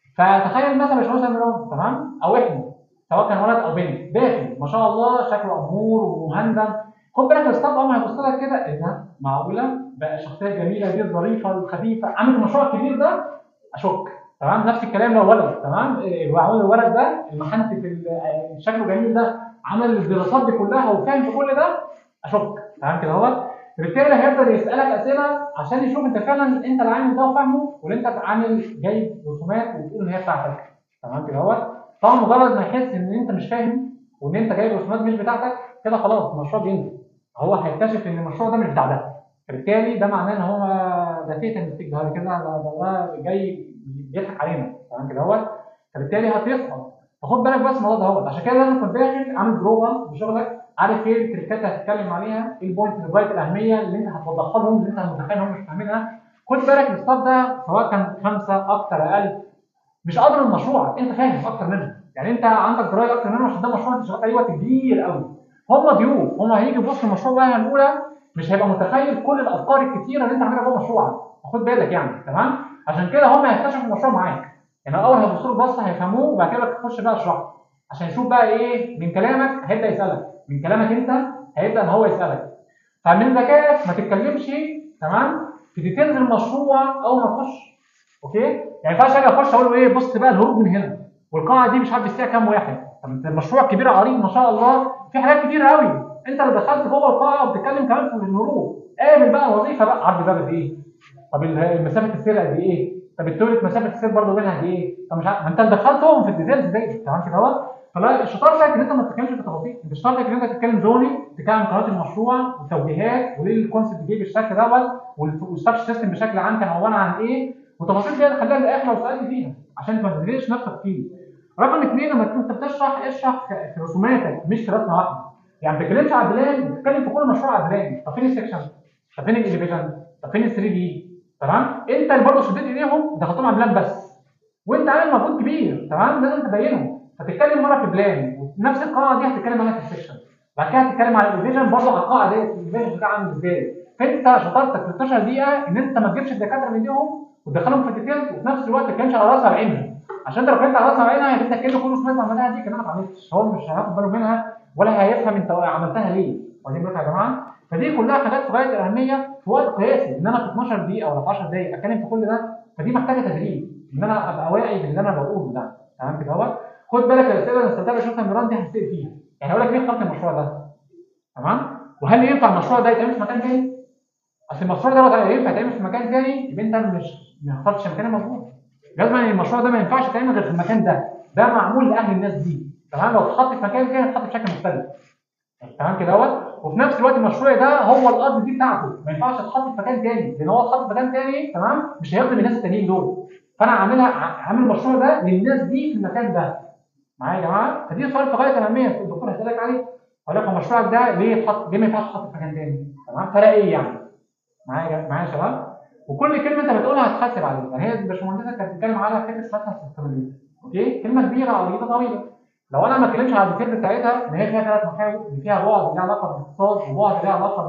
فتخيل مثلا باشمهندس مروان تمام او احنا سواء كان ولد او بنت داخل ما شاء الله شكله امور ومهندم خد بالك الاستاف اول ما هيبص لك كده ايه ده معقوله بقى شخصيه جميله دي ظريفه وخفيفه عامل المشروع الكبير ده اشك تمام نفس الكلام لو ولد تمام إيه، معقول الولد ده المحنتف ال- آه، شكله جميل ده عمل الدراسات دي كلها وفاهم في كل ده اشك تمام كده اهوت بالتالي هيفضل يسالك اسئله عشان يشوف انت فعلا انت اللي عامل ده وفاهمه ولا انت عامل جايب رسومات وبتقول ان هي بتاعتك تمام كده اهوت طبعا مجرد ما يحس ان انت مش فاهم وان انت جايب رسومات مش بتاعتك كده خلاص المشروع بينزل هو هيكتشف ان المشروع ده مش بتاع ده فبالتالي ده معناه ان هو ده فيك مستيك ده كده ده, ده, ده جاي بيضحك علينا تمام كده اهوت فبالتالي هتسقط فخد بالك بس من الموضوع دوت عشان كده لازم تكون داخل عامل بروفا بشغلك عارف ايه التريكات اللي هتتكلم عليها ايه البوينت اللي غايه الاهميه اللي انت هتوضحها لهم اللي انت متخيل انهم مش فاهمينها خد بالك الستاف ده سواء كان خمسه اكتر اقل مش قادر المشروع انت فاهم اكتر منه يعني انت عندك درايه اكتر منه عشان ده مشروع انت شغال عليه وقت كبير قوي هم ضيوف هم هيجي يبص المشروع بقى الاولى مش هيبقى متخيل كل الافكار الكتيره اللي انت عاملها جوه مشروعك خد بالك يعني تمام عشان كده هم هيكتشفوا المشروع معاك يعني اول هيبصوا له بصه هيفهموه وبعد كده تخش بقى اشرحه عشان يشوف بقى ايه من كلامك هيبدا يسالك من كلامك انت هيبدا ان هو يسالك فمن ذكائك ما تتكلمش تمام في ديتيلز المشروع اول ما تخش اوكي يعني ما ينفعش اجي اخش اقول له ايه بص بقى الهروب من هنا والقاعه دي مش عارف فيها كام واحد طب انت المشروع كبير عريض ما شاء الله في حاجات كتير قوي انت اللي دخلت جوه القاعه وبتتكلم كمان في الهروب قابل بقى وظيفه بقى عرض باب قد ايه طب ال- مسافه السير قد ايه طب التولت مسافه السير برضه بينها قد ايه طب مش عارف ما انت اللي دخلتهم في الديتيلز دي تمام كده اهو فلا الشطاره بتاعك ان انت ما تتكلمش في التفاصيل انت شطارتك ان انت تتكلم زوني تتكلم عن قرارات المشروع والتوجيهات وليه الكونسيبت جه بالشكل دوت والستراكشر سيستم بشكل عام كان عباره عن ايه وتفاصيل دي خليها للاخر لو سالت فيها عشان ما تزنقش نفسك فيه رقم اثنين لما تكون انت بتشرح اشرح في في رسوماتك مش في رسمه واحده يعني ما تتكلمش على البلان بتتكلم في كل مشروع على البلان طب فين السكشن طب فين الاليفيشن طب فين ال 3 دي تمام انت اللي برضه شديت ايديهم دخلتهم على البلان بس وانت عامل مجهود كبير تمام لازم تبينه فتتكلم مره في بلان ونفس القاعده دي هتتكلم عنها في السكشن بعد كده هتتكلم على الفيجن برضه على القاعده دي الفيجن بتاعها عامل ازاي فانت شطارتك في 16 دقيقه ان انت ما تجيبش الدكاتره من ايديهم وتدخلهم في الديتيلز وفي نفس الوقت ما تتكلمش على راسها بعينها عشان انت لو اتكلمت على راسها بعينها هتبدا تتكلم كل سمعت عملتها دي كانها ما اتعملتش هو مش هياخد باله منها ولا هيفهم انت عملتها ليه واخدين بالكم يا جماعه فدي كلها حاجات في غايه الاهميه في وقت قياسي ان انا في 12 دقيقه ولا في 10 دقائق اتكلم في كل ده فدي محتاجه تدريب ان انا ابقى واعي باللي انا بقوله ده تمام كده اهوت خد بالك الاسئله اللي استخدمها شويه ميران دي هتسال فيها يعني هقول لك ليه اخترت المشروع ده تمام وهل ينفع المشروع ده يتعمل في مكان تاني اصل المشروع ده لو ينفع يتعمل في مكان تاني يبقى انت مش ما اخترتش المكان المظبوط لازم ان المشروع ده ما ينفعش يتعمل غير في المكان ده ده معمول لاهل الناس دي تمام لو اتحط في مكان تاني اتحط بشكل مختلف تمام كده اهوت وفي نفس الوقت المشروع ده هو الارض دي بتاعته ما ينفعش يتحط في مكان تاني لان هو اتحط في مكان تاني تمام مش هيخدم الناس التانيين دول فانا عاملها عامل المشروع ده للناس دي في المكان ده معايا يا جماعه فدي سؤال في غايه الاهميه الدكتور هيسالك عليه هقول لك هو مشروعك ده ليه اتحط ليه ما ينفعش يتحط في مكان تاني تمام فرق ايه يعني معايا معايا يا شباب وكل كلمه انت بتقولها هتحاسب عليها يعني هي الباشمهندسه كانت بتتكلم على فكره اسمها السستينابيلتي اوكي كلمه كبيره عريضه طويله لو انا ما اتكلمش على الديتيلز بتاعتها ان هي فيها ثلاث محاور ان فيها بعد ليه علاقه بالاقتصاد وبعد ليه علاقه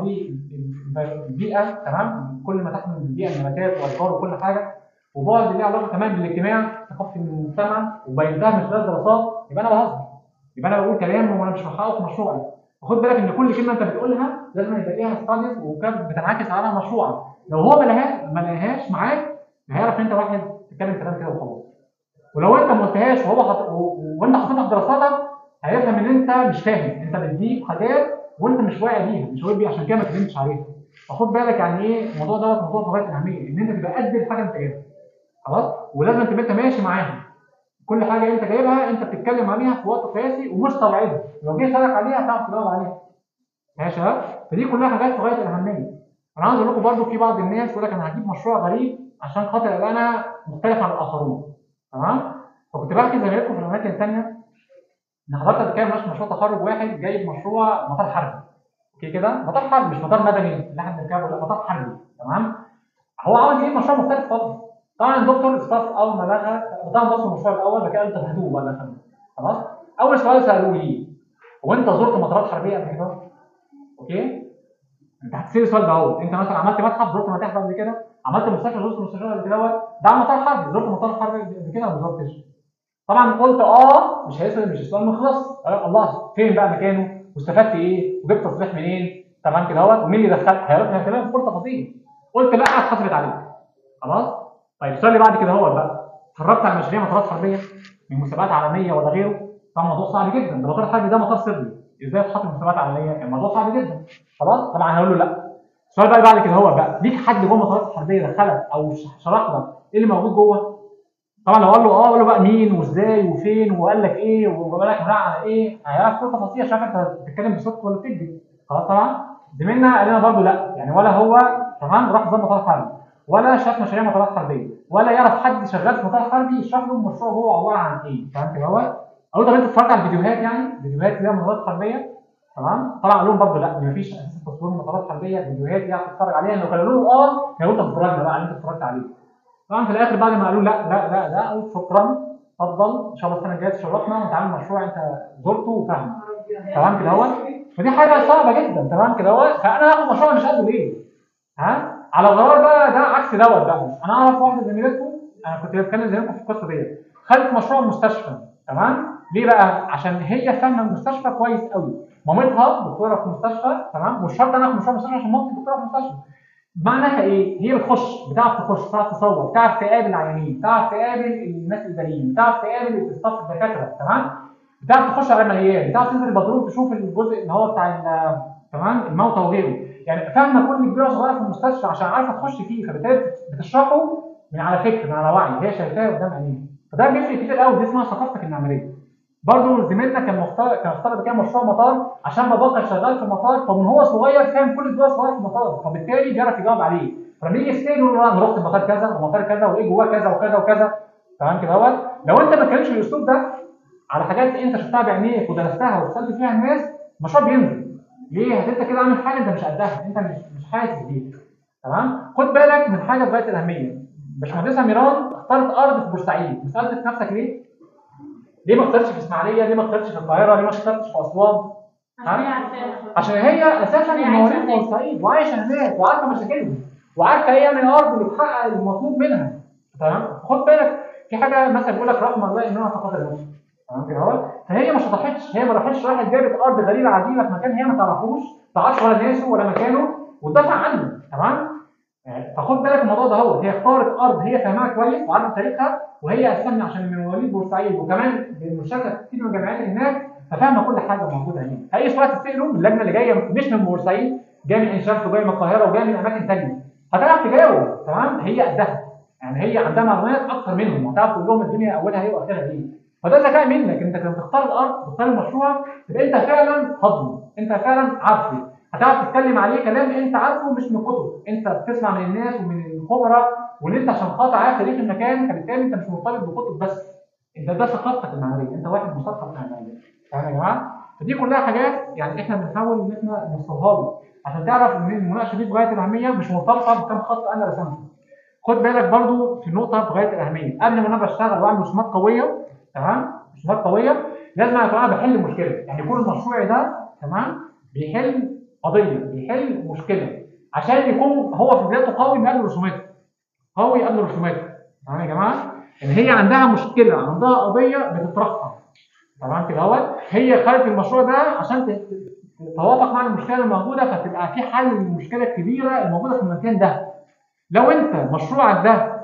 بالبيئه تمام كل ما تحمل البيئه النباتات والاشجار وكل حاجه وبعد ليه علاقه كمان بالاجتماع ثقافه المجتمع وبينتهى من خلال دراسات يبقى انا بهزر يبقى انا بقول كلام وانا مش محقق في مشروعي وخد بالك ان كل كلمه انت بتقولها لازم يبقى ليها ستاديز وكانت بتنعكس على مشروعك لو هو ما لهاش ما لهاش معاك هيعرف ان انت واحد بتتكلم كلام كده وخلاص ولو انت ما قلتهاش وهو حط... و- وانت حاططها في دراساتك هيفهم ان انت مش فاهم انت بتجيب حاجات وانت مش واعي بيها مش واعي بيها عشان كده ما اتكلمتش عليها فخد بالك يعني ايه الموضوع دوت موضوع في غايه الاهميه ان انت تبقى قد الحاجه انت جايبها خلاص ولازم تبقى انت ماشي معاها كل حاجه انت جايبها انت بتتكلم عليها في وقت قياسي ومستوعبها لو جه سالك عليها هتعرف تجاوب عليها ماشي يا شباب فدي كلها حاجات في غايه الاهميه انا عاوز اقول لكم برضو في بعض الناس يقول لك انا هجيب مشروع غريب عشان خاطر ابقى انا مختلف عن الاخرون تمام فكنت بحكي زمايلكم في الاماكن الثانيه ان حضرتك بتتكلم مش مشروع تخرج واحد جايب مشروع مطار حربي اوكي كده مطار حربي مش مطار مدني اللي احنا بنركبه لا مطار حربي تمام هو عاوز يجيب مشروع مختلف خالص طبعا الدكتور استاف اول ما لغى طبعا بص المشروع الاول بعد كده انت هدوه بقى دخل خلاص اول سؤال سالوه لي هو انت زرت مطارات حربيه قبل كده؟ اوكي انت هتسال السؤال ده اهو انت مثلا عملت متحف زرت متاحف قبل كده عملت مستشفى زرت مستشفى قبل كده ده مطار حربي زرت مطار حربي قبل كده ولا ما زرتش طبعا قلت اه مش هيسال مش السؤال مخلص قال الله فين بقى مكانه واستفدت ايه وجبت تصريح منين تمام كده اهوت ومين اللي دخلك هيعرف هكلمك في كل تفاصيل قلت لا اتحسبت عليك خلاص طيب السؤال اللي بعد كده هو بقى اتفرجت على مشاريع مطارات حربيه من مسابقات عالميه ولا غيره طبعا موضوع صعب جدا ده المطار الحربي ده مطار سري ازاي تحط في مسابقات عالميه الموضوع صعب جدا خلاص طبعا هقول له لا السؤال بقى اللي بعد كده هو بقى ليك حد جوه المطارات الحربيه دخلك او ش- شرح لك ايه اللي موجود جوه طبعا لو قال له اه قال له بقى مين وازاي وفين وقال لك ايه وقال لك بناء على ايه هيعرف كل تفاصيل عشان انت بتتكلم بصدق ولا بتكذب خلاص طبعا زميلنا قال لنا برضه لا يعني ولا هو تمام راح زي مطار حربي ولا شاف مشاريع مطارات حربيه ولا يعرف حد شغال في مطار حربي يشرح له المشروع جوه عباره عن ايه فاهم كده هو اقول له طب انت اتفرجت على الفيديوهات يعني فيديوهات اللي هي مطارات حربيه تمام طبعا قال لهم برضه لا مفيش اساس تصوير مطارات حربيه فيديوهات يعني تتفرج عليها لو قالوا له اه لو انت اتفرجنا بقى اللي انت اتفرجت عليه طبعا في الاخر بعد ما قالوا لا لا لا لا قالوا شكرا اتفضل ان شاء الله السنه الجايه تشرفنا ونتعامل مشروع انت زرته وفاهمه تمام كده اهوت فدي حاجه صعبه جدا تمام كده اهوت فانا هاخد مشروع مش قده ليه؟ ها؟ على الغرار بقى ده عكس دوت بقى انا اعرف واحده زميلتكم انا كنت بتكلم زميلكم في القصه ديت خدت مشروع مستشفى تمام؟ ليه بقى؟ عشان هي فاهمه المستشفى كويس قوي مامتها دكتوره في مستشفى تمام مش شرط انا اخد مشروع مستشفى عشان مامتي دكتوره في مستشفى معناها ايه؟ هي بتخش بتعرف تخش بتعرف تصور بتعرف تقابل العيانين بتعرف تقابل الناس الباقيين بتعرف تقابل الاستاف الدكاتره تمام؟ بتعرف تخش على العمليات بتعرف تنزل البدروم تشوف الجزء اللي هو بتاع ال- تمام الموتى وغيره يعني فاهمه كل كبيره وصغيره في المستشفى عشان عارفه تخش فيه فبالتالي بتشرحه من على فكر من على وعي هي شايفاه قدام عينيها فده بيفرق كتير قوي دي اسمها ثقافتك المعماريه برضه زميلنا كان مختار كان اختار كده مشروع مطار عشان باباه كان شغال في المطار فمن هو صغير فاهم كل الدول صغير في المطار فبالتالي بيعرف يجاوب عليه فلما يجي يسال يقول له لا انا رحت المطار كذا ومطار كذا وايه جواه كذا وكذا وكذا تمام كده اهوت لو انت ما اتكلمتش بالاسلوب ده على حاجات انت شفتها بعينيك ودرستها وسالت فيها الناس المشروع بينزل ليه؟ هت انت كده عامل حاجه انت مش قدها انت مش مش حاسس بيها تمام؟ خد بالك من حاجه في غايه الاهميه باشمهندسه ميران اختارت ارض في بورسعيد سالت نفسك ليه؟ ليه ما اخترتش في اسماعيليه؟ ليه ما اخترتش في القاهره؟ ليه ما اخترتش في اسوان؟ عشان هي عارفاها عشان هي اساسا هي من عايشة مواليد هناك. بورسعيد وعايشه هناك وعارفه مشاكلهم وعارفه ايه يعني الارض اللي بتحقق المطلوب منها تمام خد بالك في حاجه مثلا بيقول لك رحمه الله انها تقدر نفسه تمام كده اهو فهي ما شطحتش هي ما راحتش راحت جابت ارض غريبه عجيبه في مكان هي ما تعرفوش ما تعرفش ولا ناسه ولا مكانه وتدافع عنه تمام آه، فخد بالك من الموضوع ده هو هي اختارت ارض هي فاهمها كويس وعارفه تاريخها وهي اساسا عشان من مواليد بورسعيد وكمان بالمشاركه في كتير من الجامعات اللي هناك ففاهمه كل حاجه موجوده هنا اي سؤال تساله من اللجنه اللي جايه مش من بورسعيد جايه من عين شمس وجايه من القاهره وجايه من اماكن ثانيه هتعرف تجاوب تمام هي قدها يعني هي عندها معلومات اكتر منهم وهتعرف تقول لهم الدنيا اولها ايه واخرها ايه فده ذكاء منك انت لما تختار الارض تختار المشروع تبقى انت فعلا حاضره انت فعلا عارفه هتعرف تتكلم عليه كلام انت عارفه مش من كتب انت بتسمع من الناس ومن الخبراء واللي انت عشان خاطر عارف تاريخ المكان فبالتالي انت مش مرتبط بكتب بس انت ده ثقافتك المعماريه انت واحد مثقف معماريا فاهم يا جماعه فدي كلها حاجات يعني احنا بنحاول ان احنا نوصلها له عشان تعرف ان المناقشه دي في غايه الاهميه مش مرتبطه بكام خط انا رسمته خد بالك برضو في نقطه في غايه الاهميه قبل ما انا بشتغل واعمل رسومات قويه تمام رسومات قويه لازم اكون انا بحل مشكله يعني يكون المشروع ده تمام بيحل قضيه بيحل مشكله عشان يكون هو في بدايته قوي من قبل رسوماته قوي قبل رسوماته تمام يا جماعه ان هي عندها مشكله عندها قضيه بتطرحها تمام كده اهوت هي خدت المشروع ده عشان ت- تتوافق مع المشكله الموجوده فتبقى في حل للمشكله الكبيره الموجوده في المكان ده لو انت مشروعك ده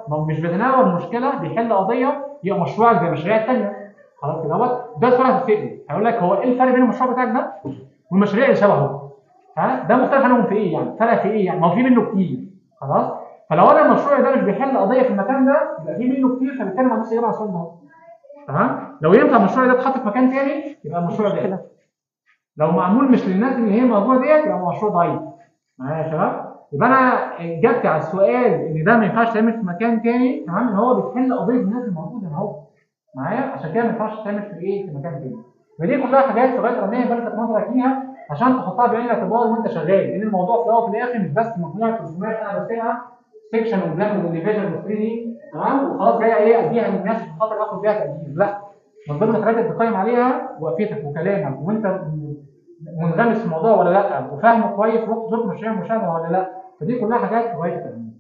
ما- مش بيتناول مشكله بيحل قضيه يبقى مشروعك زي المشاريع الثانيه خلاص كده دوت ده السؤال هتساله هيقول لك هو ايه الفرق بين المشروع بتاعك ده والمشاريع اللي شبهه ها ده مختلف عنهم في ايه يعني فرق في ايه يعني ما هو في منه كتير خلاص فلو انا المشروع ده مش بيحل قضيه في المكان ده يبقى في منه كتير فبالتالي ما عنديش اجابه على السؤال ده تمام لو ينفع المشروع ده اتحط في مكان تاني يبقى المشروع ده لو معمول مش للناس اللي هي موجوده ديت يبقى مشروع ضعيف معايا يا شباب يبقى انا اجابتي على السؤال ان ده ما ينفعش يتعمل في مكان تاني تمام ان هو بتحل قضيه الناس الموجوده اهو معايا عشان كده ما ينفعش تعمل في ايه في مكان تاني ودي كلها حاجات لغايه رميه بلفت نظرك ليها عشان تحطها بعين الاعتبار وانت شغال لان الموضوع في الاول وفي الاخر مش بس مجموعه رسومات انا برسمها سيكشن وبلان وديفيجن و 3 دي تمام وخلاص جاي ايه اديها للناس عشان خاطر اخد بيها تقدير لا من ضمن الحاجات اللي بتقيم عليها وقفتك وكلامك وانت منغمس في الموضوع ولا لا وفاهمه كويس وقت ظروف مشاريع المشاهده ولا لا فدي كلها حاجات لغايه التأمين.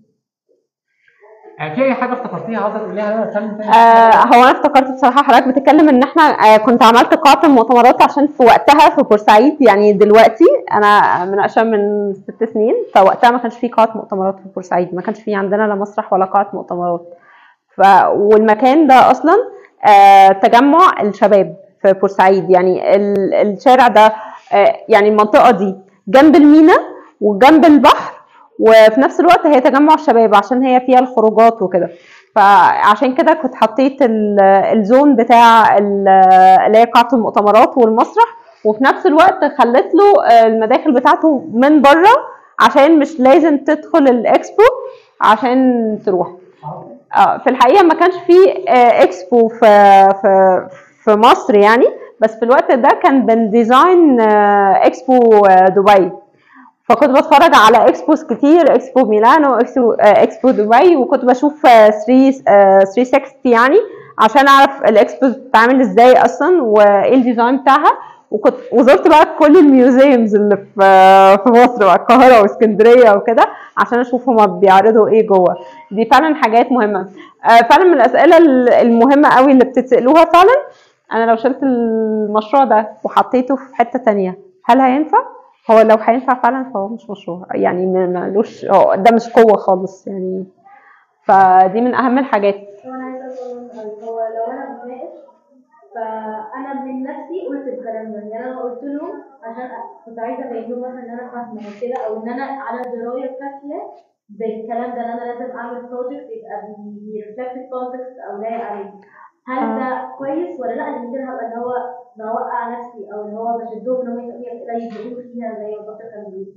آه، في اي حاجه افتكرتيها عاوزه تقوليها انا اتكلم تاني آه هو انا افتكرت بصراحه حضرتك بتتكلم ان احنا آه كنت عملت قاعه المؤتمرات عشان في وقتها في بورسعيد يعني دلوقتي انا مناقشه من ست سنين فوقتها ما كانش في قاعه مؤتمرات في بورسعيد ما كانش في عندنا لا مسرح ولا قاعه مؤتمرات ف والمكان ده اصلا آه تجمع الشباب في بورسعيد يعني ال- الشارع ده آه يعني المنطقه دي جنب المينا وجنب البحر وفي نفس الوقت هي تجمع الشباب عشان هي فيها الخروجات وكده فعشان كده كنت حطيت ال- الزون بتاع ال- اللي هي قاعه المؤتمرات والمسرح وفي نفس الوقت خليت له آه، المداخل بتاعته من بره عشان مش لازم تدخل الاكسبو عشان تروح آه، في الحقيقه ما كانش في آه، اكسبو في في في مصر يعني بس في الوقت ده كان بنديزاين آه، اكسبو آه، دبي فكنت بتفرج على اكسبوز كتير اكسبو ميلانو اكسبو, آه، اكسبو دبي وكنت بشوف آه، 3 آه، 360 يعني عشان اعرف الاكسبوز بتتعمل ازاي اصلا وايه الديزاين بتاعها وكنت وزرت بقى كل الميوزيومز اللي في في مصر بقى القاهره واسكندريه وكده عشان اشوف هما بيعرضوا ايه جوه دي فعلا حاجات مهمه آه، فعلا من الاسئله المهمه قوي اللي بتتسالوها فعلا انا لو شلت المشروع ده وحطيته في حته تانية هل هينفع هو لو هينفع فعلا فهو مش مشروع يعني ما- ملوش هو ده مش قوه خالص يعني فدي من اهم الحاجات هو انا عايزه اقول سؤال. هو لو انا بناقش فانا من نفسي قلت الكلام ده يعني انا قلت لهم عشان كنت عايزه ابين لهم مثلا ان انا فاهمه وكده او ان انا على درايه كافيه بالكلام ده ان انا لازم اعمل بروجكت يبقى بيرفلكت الكونتكست او لايق عليه هل ده كويس ولا لا ان كده هبقى اللي هو بوقع نفسي او اللي هو بشدهم ان هم يبقوا يبقوا فيها زي ما الدكتور كان بيقول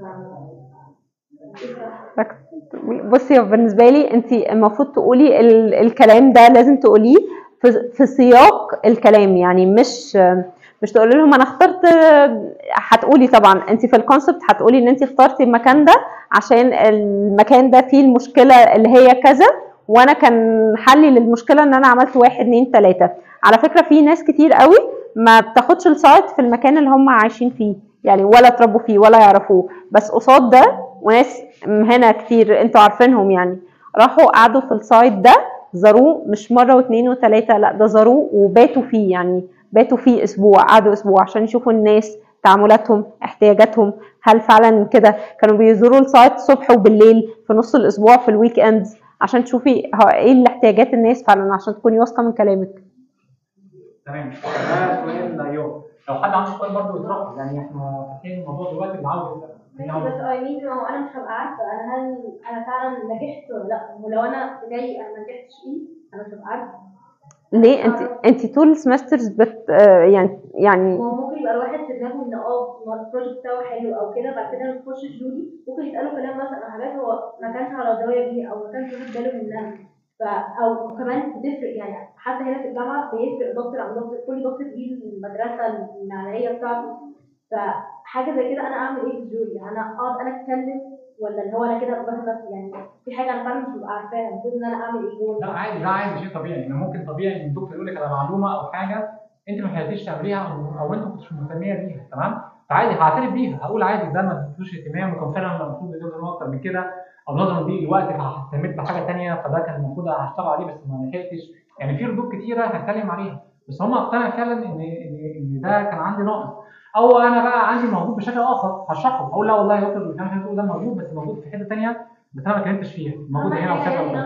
ف- إيه صح؟ بصي هو بالنسبه لي انت المفروض تقولي ال- الكلام ده لازم تقوليه في, في سياق الكلام يعني مش مش تقولي لهم انا اخترت هتقولي طبعا انت في الكونسبت هتقولي ان انت اخترتي المكان ده عشان المكان ده فيه المشكله اللي هي كذا وانا كان حلي للمشكله ان انا عملت واحد اتنين تلاته على فكره في ناس كتير قوي ما بتاخدش السايت في المكان اللي هم عايشين فيه يعني ولا اتربوا فيه ولا يعرفوه بس قصاد ده وناس هنا كتير انتوا عارفينهم يعني راحوا قعدوا في السايت ده زاروه مش مره واثنين وثلاثه لا ده زاروه وباتوا فيه يعني باتوا فيه اسبوع قعدوا اسبوع عشان يشوفوا الناس تعاملاتهم احتياجاتهم هل فعلا كده كانوا بيزوروا السايت الصبح وبالليل في نص الاسبوع في الويك اندز عشان تشوفي ها- ايه الاحتياجات الناس فعلا عشان تكوني واثقه من كلامك تمام ده سؤال يوم لو حد عنده سؤال برضه يطرحه يعني احنا فاتحين الموضوع دلوقتي اللي عاوز يسال مين ماشي عاوز بس اي مين ما هو انا مش هبقى عارفه انا هل انا فعلا نجحت ولا لا ولو انا جاي انا ما نجحتش فيه انا مش هبقى عارفه ليه انت انت طول السمسترز بت آه، يعني يعني هو ممكن يبقى الواحد في دماغه ان اه البروجكت بتاعه حلو او كده بعد كده نخش جوري ممكن يسالوا كلام مثلا حاجات هو ما كانش على درايه بيها او ما كانش واخد باله منها ف او كمان بتفرق يعني حتى هنا في الجامعه بيفرق دكتور عن دكتور كل دكتور ليه المدرسه المعماريه بتاعته فحاجه زي كده انا اعمل ايه في الجوري انا اقعد انا اتكلم ولا اللي هو انا كده بس نفسي يعني في حاجه انا فعلا مش ببقى عارفاها المفروض ان انا اعمل ايه جوه لا عادي ده عادي شيء طبيعي يعني ممكن طبيعي ان الدكتور يقول لك على معلومه او حاجه انت ما حاولتيش تعمليها او, أو انت كنتش مهتميه بيها تمام فعادي هعترف بيها هقول عادي ده ما اديتوش اهتمام وكان فعلا المفروض يديله اكتر من كده او نظرا دي الوقت فاهتميت بحاجه ثانيه فده كان المفروض هشتغل عليه بس ما لحقتش يعني في ردود كتيره هتكلم عليها بس هم اقتنعوا فعلا ان ان ان ده كان عندي ناقص او انا بقى عندي موجود بشكل اخر هشرحه اقول لا والله يا دكتور الكلام اللي ده موجود بس موجود في حته ثانيه بس انا ما اتكلمتش فيها موجود أهم هنا حاجة وكذا يعني ان وكذا انا اشرح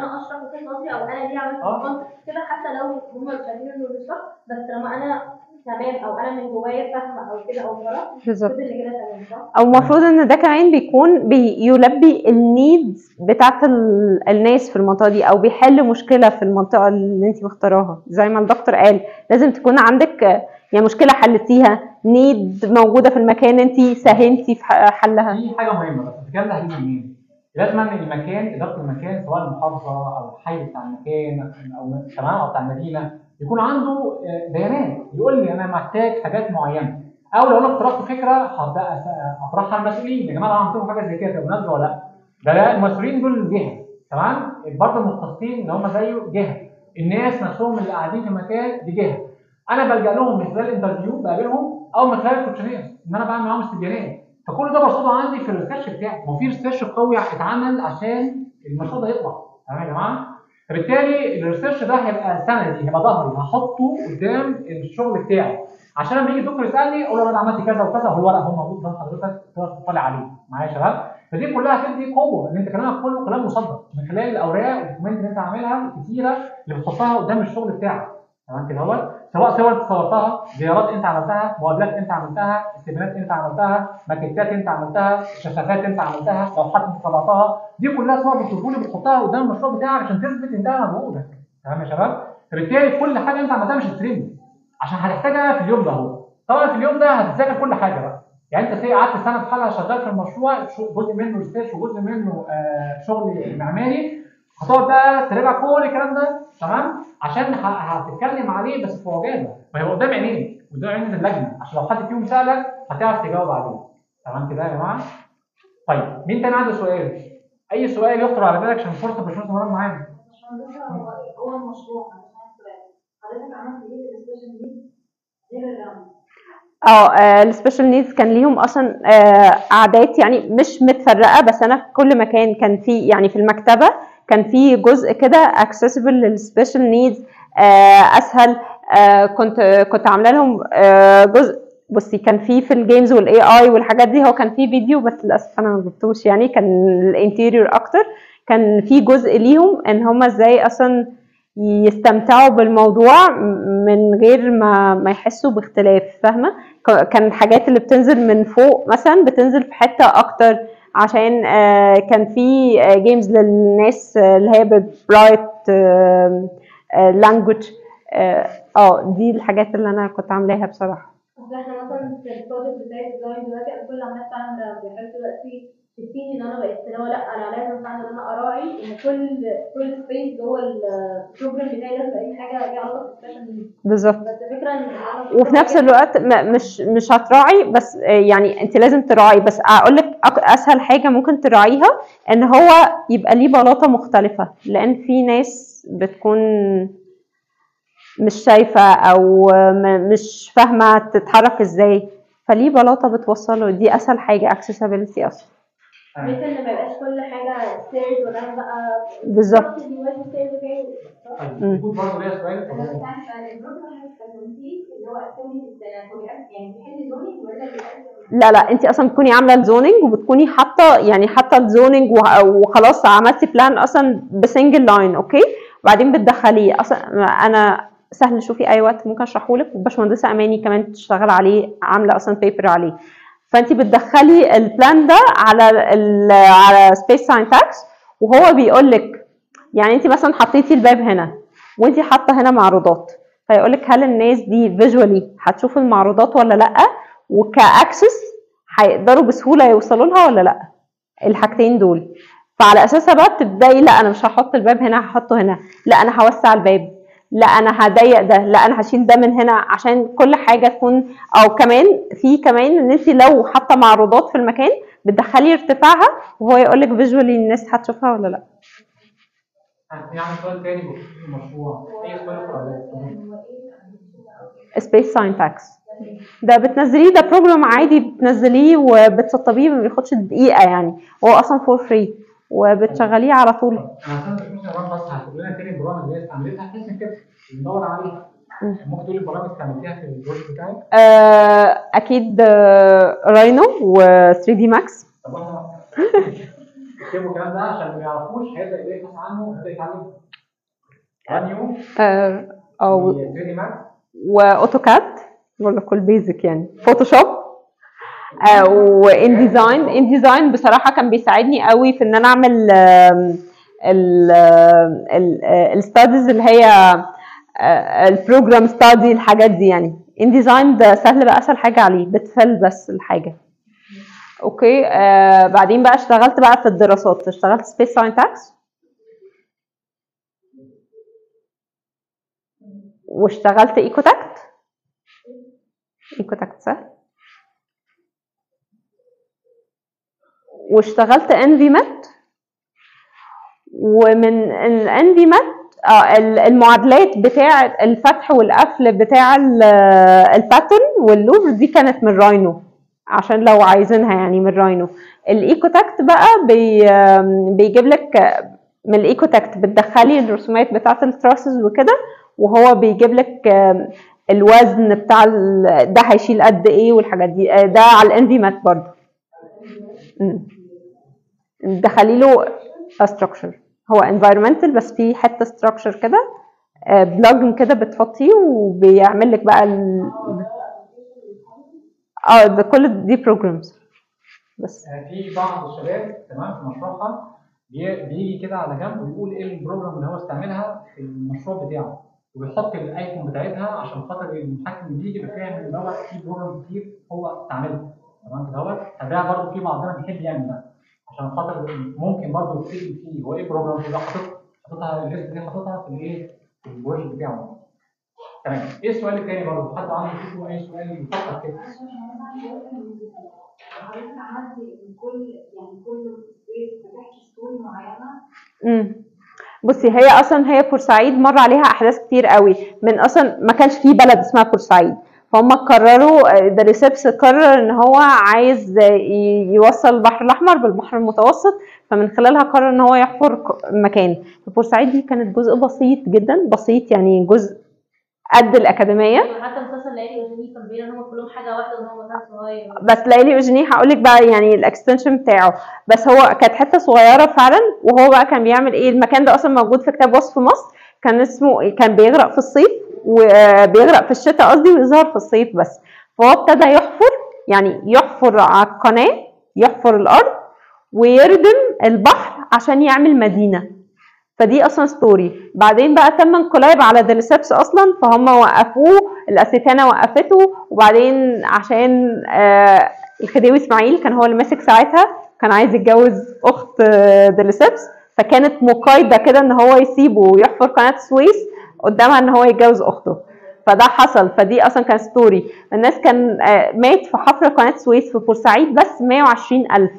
تخصص نظري او انا ليه عملت آه. كونتنت كده حتى لو هم شايفين انه مش صح بس لما انا تمام او انا من جوايا فاهمه او كده او خلاص بالظبط كده اللي كده تمام صح؟ او المفروض ان ده كمان بيكون بيلبي النيدز بتاعت ال- الناس في المنطقه دي او بيحل مشكله في المنطقه اللي انت مختاراها زي ما الدكتور قال لازم تكون عندك آه، يعني مشكله حلتيها نيد موجوده في المكان انت ساهمتي في ح- حلها في حاجه مهمه بس الكلام ده هيجي منين؟ لازم ان المكان اداره المكان سواء المحافظه او الحي بتاع المكان او تمام او بتاع المدينه يكون عنده آه، بيانات يقول لي انا محتاج حاجات معينه او لو انا اقترحت فكره هبدا أس- اطرحها على المسؤولين يا جماعه انا عندكم حاجه زي كده تبقى مناسبه ولا لا؟ ده لا المسؤولين دول جهه تمام؟ برضه المختصين اللي هم زيه جهه الناس نفسهم اللي قاعدين في المكان دي جهه انا بلجا لهم من خلال انترفيو بقابلهم او من خلال الكوتشنير ان انا بعمل معاهم استبيانات فكل ده برصده عندي في الريسيرش بتاعي ما هو في ريسيرش قوي اتعمل عشان المشروع ده يطلع تمام يا جماعه فبالتالي الريسيرش ده هيبقى سندي هيبقى ظهري هحطه قدام الشغل بتاعي عشان لما يجي الدكتور يسالني اقول له انا عملت كذا وكذا هو الورق هو موجود قدام حضرتك تقدر تطلع عليه معايا يا شباب فدي كلها هتدي قوه ان انت كلامك كله كلام مصدق من خلال الاوراق والدوكيومنت اللي انت عاملها الكتيره اللي بتحطها قدام الشغل بتاعك تمام كده اهوت سواء صور انت صورتها زيارات انت عملتها مقابلات انت عملتها استبيانات انت عملتها ماكيتات انت عملتها شفافات انت عملتها لوحات انت طبعتها دي كلها صور بتقول بتحطها قدام المشروع بتاعك عشان تثبت ان ده مجهودك تمام يا شباب فبالتالي كل حاجه انت عملتها مش هتترمي عشان هتحتاجها في اليوم ده اهو طبعا في اليوم ده هتذاكر كل حاجه بقى يعني انت سي قعدت سنه بحالها شغال في المشروع شو- جزء منه ريسيرش وجزء منه آه شغل معماري هتقعد بقى تراجع كل الكلام ده تمام عشان ه- هتتكلم عليه بس في عجاله فيبقى قدام عينيك قدام عين اللجنه عشان لو حد فيهم سالك هتعرف تجاوب عليه تمام كده يا جماعه طيب مين تاني عنده سؤال اي سؤال يخطر على بالك عشان فرصه باشمهندس مرام معانا باشمهندسة هو هو المشروع انا مش عارف سؤال حضرتك عملت ايه في السبيشال نيد غير الرمل؟ اه السبيشال نيدز كان ليهم اصلا آه، قعدات يعني مش متفرقه بس انا في كل مكان كان في يعني في المكتبه كان في جزء كده اكسسبل للسبيشال نيدز اسهل آه، كنت كنت عامله لهم آه، جزء بصي كان في في الجيمز والاي اي والحاجات دي هو كان في فيديو بس للاسف انا ما جبتوش يعني كان الانتيريور اكتر كان في جزء ليهم ان هم ازاي اصلا يستمتعوا بالموضوع م- من غير ما ما يحسوا باختلاف فاهمه ك- كان الحاجات اللي بتنزل من فوق مثلا بتنزل في حته اكتر عشان آه، كان في جيمز للناس آه، اللي هي ببرايت لانجوج اه دي الحاجات اللي انا كنت عاملاها بصراحه اصل احنا مثلا في البروجكت بتاعي الديزاين دلوقتي انا كل اللي عملت فعلا بحس دلوقتي شفتيني ان انا بقيت اللي هو لا انا لازم فعلا ان انا اراعي ان كل كل سبيس جوه البروجرام بتاعي لازم اي حاجه ليها علاقه بالسبيشال نيد بالظبط بس الفكره ان انا وفي نفس الوقت م- مش مش هتراعي بس آه، يعني انت لازم تراعي بس اقول لك اسهل حاجه ممكن تراعيها ان هو يبقى ليه بلاطه مختلفه لان في ناس بتكون مش شايفه او م- مش فاهمه تتحرك ازاي فليه بلاطه بتوصله دي اسهل حاجه accessibility اصلا بحيث ان ما يبقاش كل حاجه ستيرز ولا انا بقى بالظبط ستيرز بتاعي طيب يكون برضه ليا سؤال اتفضل. لا لا انت اصلا بتكوني عامله الزوننج وبتكوني حاطه يعني حاطه الزوننج وه- وخلاص عملتي بلان اصلا بسنجل لاين اوكي وبعدين بتدخليه اصلا انا سهل شوفي اي وقت ممكن اشرحه لك والباشمهندسه اماني كمان بتشتغل عليه عامله اصلا بيبر عليه فانت بتدخلي البلان ده على ال على سبيس ساينتاكس وهو بيقول لك يعني انت مثلا حطيتي الباب هنا وانت حاطه هنا معروضات فيقول لك هل الناس دي فيجوالي هتشوف المعروضات ولا لا وكاكسس هيقدروا بسهوله يوصلوا لها ولا لا الحاجتين دول فعلى اساسها بقى بتبداي لا انا مش هحط الباب هنا هحطه هنا لا انا هوسع الباب لا انا هضيق ده لا انا هشيل ده من هنا عشان كل حاجه تكون او كمان في كمان ان انت لو حاطه معروضات في المكان بتدخلي ارتفاعها وهو يقول لك فيجوالي الناس هتشوفها ولا لا يعني سؤال تاني بخصوص المشروع اي سؤال يخطر على بالك سبيس ساينتاكس ده بتنزليه ده بروجرام عادي بتنزليه وبتسطبيه ما بياخدش دقيقه يعني هو اصلا فور فري وبتشغليه على طول انا عشان مش مرام بس هتقول لنا تاني البرامج اللي هي استعملتها بحيث إن كده ندور عليها ممكن تقولي البرامج اللي استعملتيها في البروجكت بتاعك آه، اكيد راينو و 3 دي ماكس طب احنا اكتبوا الكلام ده عشان اللي ما يعرفوش هيبدا يبحث عنه هيبدا يتعلم رانيو اه أو 3 دي ماكس واوتوكاد ولا كل بيزك يعني فوتوشوب آه وان ديزاين ان ديزاين بصراحه كان بيساعدني قوي في ان انا اعمل الستاديز اللي هي البروجرام ستادي الحاجات دي يعني ان ديزاين ده سهل بقى اسهل حاجه عليه بتفل بس الحاجه اوكي آه بعدين بقى اشتغلت بقى في الدراسات اشتغلت سبيس ساينتاكس واشتغلت ايكوتاكت ايكوتاكت سهل واشتغلت انفيمت ومن الانفيمت المعادلات بتاع الفتح والقفل بتاع الباترن واللوب دي كانت من راينو عشان لو عايزينها يعني من راينو الايكوتاكت بقى بي بيجيب لك من الايكوتاكت بتدخلي الرسومات بتاعه التراسز وكده وهو بيجيب لك الوزن بتاع ال- ده هيشيل قد ايه والحاجات دي آه، ده على الانفيمات برضه دخلي له structure هو environmental بس في حته structure كده بلجن كده بتحطيه وبيعمل لك بقى ال... اه ده كل دي programs بس آه، في بعض الشباب تمام في مشروعها بي- بيجي كده على جنب ويقول ايه البروجرام اللي هو استعملها في المشروع بتاعه وبيحط الايكون بتاعتها عشان خاطر المحكم اللي بيجي يبقى فاهم ان دوت في بروجرام كتير هو استعملها تمام كده دوت فده برضه في بعضنا بيحب يعمل ده عشان خاطر ممكن برضه يكتب فيه هو ايه البروجرام اللي حاطط حاططها الليست دي حاططها في الايه في البروجكت بتاعه تمام ايه السؤال التاني برضه حد عنده فيه اي سؤال يفكر كده حضرتك عملتي من كل يعني كل سبيس بتحكي ستوري معينه امم بصي هي اصلا هي بورسعيد مر عليها احداث كتير قوي من اصلا ما كانش في بلد اسمها بورسعيد فهم قرروا ده ريسبس قرر ان هو عايز ي- يوصل البحر الاحمر بالبحر المتوسط فمن خلالها قرر ان هو يحفر ك- مكان فبورسعيد دي كانت جزء بسيط جدا بسيط يعني جزء قد الاكاديميه حتى مسلسل ليالي وجميل كان باين ان هم كلهم حاجه واحده وان هو مكان صغير بس ليلي اوجيني هقول لك بقى يعني الاكستنشن بتاعه بس هو كانت حته صغيره فعلا وهو بقى كان بيعمل ايه المكان ده اصلا موجود في كتاب وصف مصر كان اسمه كان بيغرق في الصيف وبيغرق في الشتاء قصدي ويظهر في الصيف بس فهو ابتدى يحفر يعني يحفر على القناه يحفر الارض ويردم البحر عشان يعمل مدينه فدي اصلا ستوري بعدين بقى تم انقلاب على ديليسيبس اصلا فهم وقفوه الاسيتانا وقفته وبعدين عشان آه الخديوي اسماعيل كان هو اللي ماسك ساعتها كان عايز يتجوز اخت آه ديليسيبس فكانت مقايضه كده ان هو يسيبه ويحفر قناه السويس قدامها ان هو يتجوز اخته فده حصل فدي اصلا كان ستوري الناس كان آه مات في حفر قناه السويس في بورسعيد بس 120 الف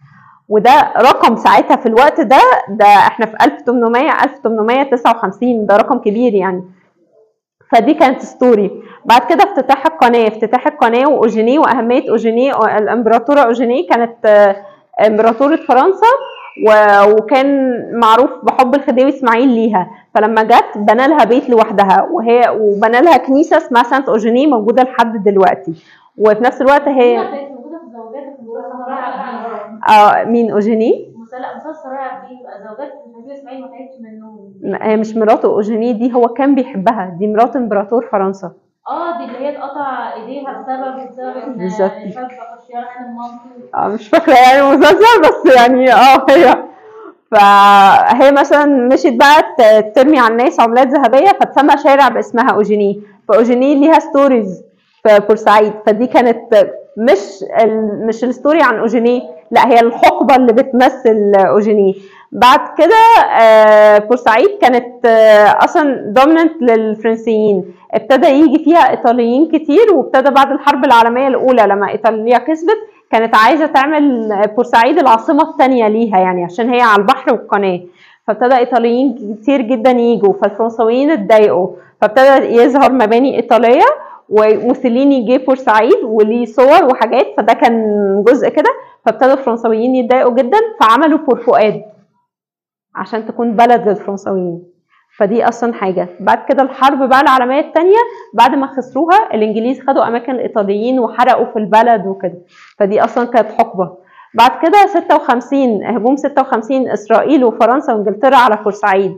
وده رقم ساعتها في الوقت ده ده احنا في 1800 1859 ده رقم كبير يعني فدي كانت ستوري بعد كده افتتاح القناه افتتاح القناه واوجيني واهميه اوجيني الامبراطوره اوجيني كانت آه، امبراطوره فرنسا و- وكان معروف بحب الخديوي اسماعيل ليها فلما جت بنى لها بيت لوحدها وهي وبنى لها كنيسه اسمها سانت اوجيني موجوده لحد دلوقتي وفي نفس الوقت هي كانت موجوده في زوجات في مسلسل رائع آه مين اوجيني مسلسل مسلسل رائع فيه زوجات النبي اسماعيل ما كانتش منهم م- هي مش مراته اوجيني دي هو كان بيحبها دي مرات امبراطور فرنسا اه دي اللي هي اتقطع ايديها بسبب بسبب ان بالظبط. شاب خشيان عن مامته اه مش فاكره يعني المسلسل بس يعني اه هي فهي مثلا مشيت بقى ت- ترمي على الناس عملات ذهبيه فتسمى شارع باسمها اوجيني فاوجيني ليها ستوريز في بورسعيد فدي كانت مش ال... مش الستوري عن اوجيني لا هي الحقبه اللي بتمثل اوجيني بعد كده آه، بورسعيد كانت آه، اصلا دوميننت للفرنسيين ابتدى يجي فيها ايطاليين كتير وابتدى بعد الحرب العالميه الاولى لما ايطاليا كسبت كانت عايزه تعمل بورسعيد العاصمه الثانيه ليها يعني عشان هي على البحر والقناه فابتدى ايطاليين كتير جدا يجوا فالفرنساويين اتضايقوا فابتدى يظهر مباني ايطاليه وموسوليني جه بورسعيد وليه صور وحاجات فده كان جزء كده فابتدى الفرنساويين يتضايقوا جدا فعملوا بور فؤاد عشان تكون بلد للفرنساويين فدي اصلا حاجه بعد كده الحرب بقى العالميه الثانيه بعد ما خسروها الانجليز خدوا اماكن الايطاليين وحرقوا في البلد وكده فدي اصلا كانت حقبه بعد كده 56 هجوم 56 اسرائيل وفرنسا وانجلترا على بورسعيد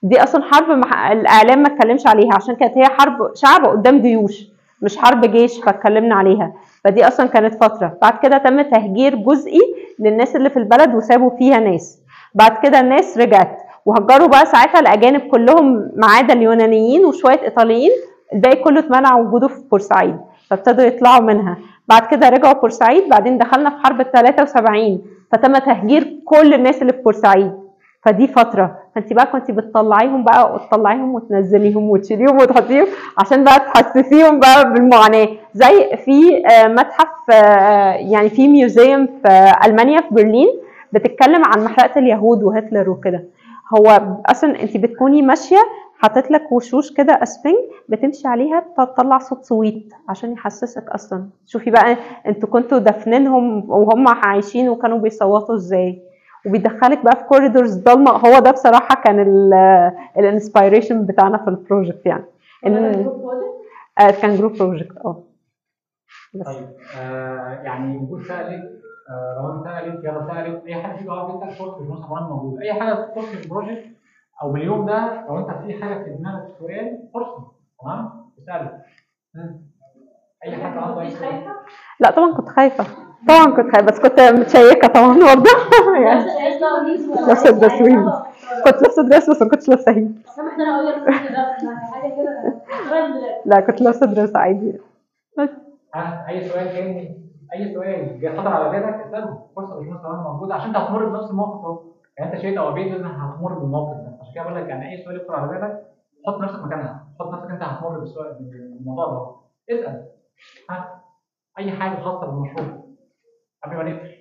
دي اصلا حرب مح... الاعلام ما اتكلمش عليها عشان كانت هي حرب شعب قدام جيوش مش حرب جيش فاتكلمنا عليها فدي اصلا كانت فتره بعد كده تم تهجير جزئي للناس اللي في البلد وسابوا فيها ناس بعد كده الناس رجعت وهجروا بقى ساعتها الاجانب كلهم ما عدا اليونانيين وشويه ايطاليين الباقي كله اتمنع وجوده في بورسعيد فابتدوا يطلعوا منها بعد كده رجعوا بورسعيد بعدين دخلنا في حرب ال 73 فتم تهجير كل الناس اللي في بورسعيد فدي فتره فانت بقى كنت بتطلعيهم بقى وتطلعيهم وتنزليهم وتشيليهم وتحطيهم عشان بقى تحسسيهم بقى بالمعاناه زي في آه، متحف آه، يعني في ميوزيوم في المانيا في برلين بتتكلم عن محرقه اليهود وهتلر وكده هو اصلا انت بتكوني ماشيه حاطط لك وشوش كده اسفنج بتمشي عليها بتطلع صوت صويت عشان يحسسك اصلا شوفي بقى انتوا كنتوا دافنينهم وهم عايشين وكانوا بيصوتوا ازاي وبيدخلك بقى في كوريدورز ضلمه هو ده بصراحه كان الانسبيريشن بتاعنا في البروجكت يعني ان آه، كان جروب بروجكت اه بس طيب آه يعني وجود سالك آه روان سالك يلا سالك اي حد فيكم عاوز يسال فرصه الباشمهندس روان موجود اي حاجه تخص البروجكت او باليوم ده لو انت في حاجه في دماغك سؤال فرصه تمام اساله مم. اي حد عنده اي سؤال لا طبعا كنت خايفه طبعا كنت خايفه بس كنت متشيكه طبعا برضه يعني نفس التصوير كنت لابسه دريس بس ما كنتش لابسه هيل سامحني انا اقول لك ده حاجه كده لا كنت لابسه دريس عادي بس ها اي سؤال تاني اي سؤال جاي خطر على بالك اساله فرصه الباشمهندس روان موجود عشان انت هتمر بنفس الموقف اهو يعني انت شئت او ابيت لازم هتمر بالموقف ده عشان كده بقول لك يعني اي سؤال يخطر على بالك حط نفسك مكانها حط نفسك انت هتمر بالسؤال بالموضوع ده اهو. اسال ها اي حاجه خاصه بالمشروع قبل ما نقفل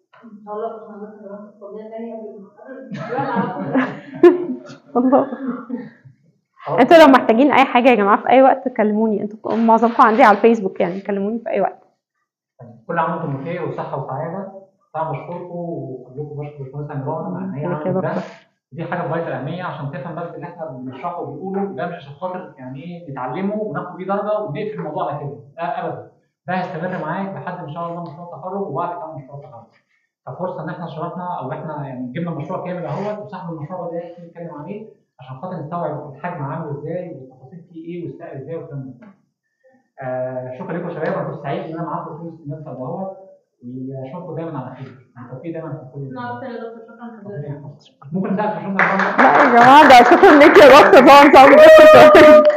الله خلاص؟ انتوا لو محتاجين اي حاجه يا جماعه في اي وقت كلموني انتوا معظمكم عندي على الفيسبوك يعني كلموني في اي وقت كل عام وانتم بخير وصحه وسعاده طبعا بشكركم وكلكم بشكر باشمهندس عمران مع ان هي ليك يا عملت ده دكتور. دي حاجه بغايه الاهميه عشان تفهم بس اللي احنا بنشرحه وبنقوله ده مش عشان خاطر يعني ايه نتعلمه وناخد بيه درجه ونقفل الموضوع على كده لا ابدا ده هيستمر معاك لحد ان شاء الله مشروع التخرج وبعد كمان مشروع التخرج ففرصه ان احنا شرحنا او احنا يعني جبنا مشروع كامل اهوت وصاحب المشروع ده يحكي يتكلم عليه عشان خاطر نستوعب الحجم عامل ازاي والتفاصيل فيه ايه والسعر ازاي والكلام ده آه شكرا لكم يا شباب انا كنت سعيد ان انا معاكم طول السمستر دهوت واشوفكم دايما على خير يعني التوفيق دايما في كل انا اكتر يا دكتور شكرا حضرتك ممكن نسال في شغل لا يا جماعه ده شكرا ليك يا دكتور طبعا صعب جدا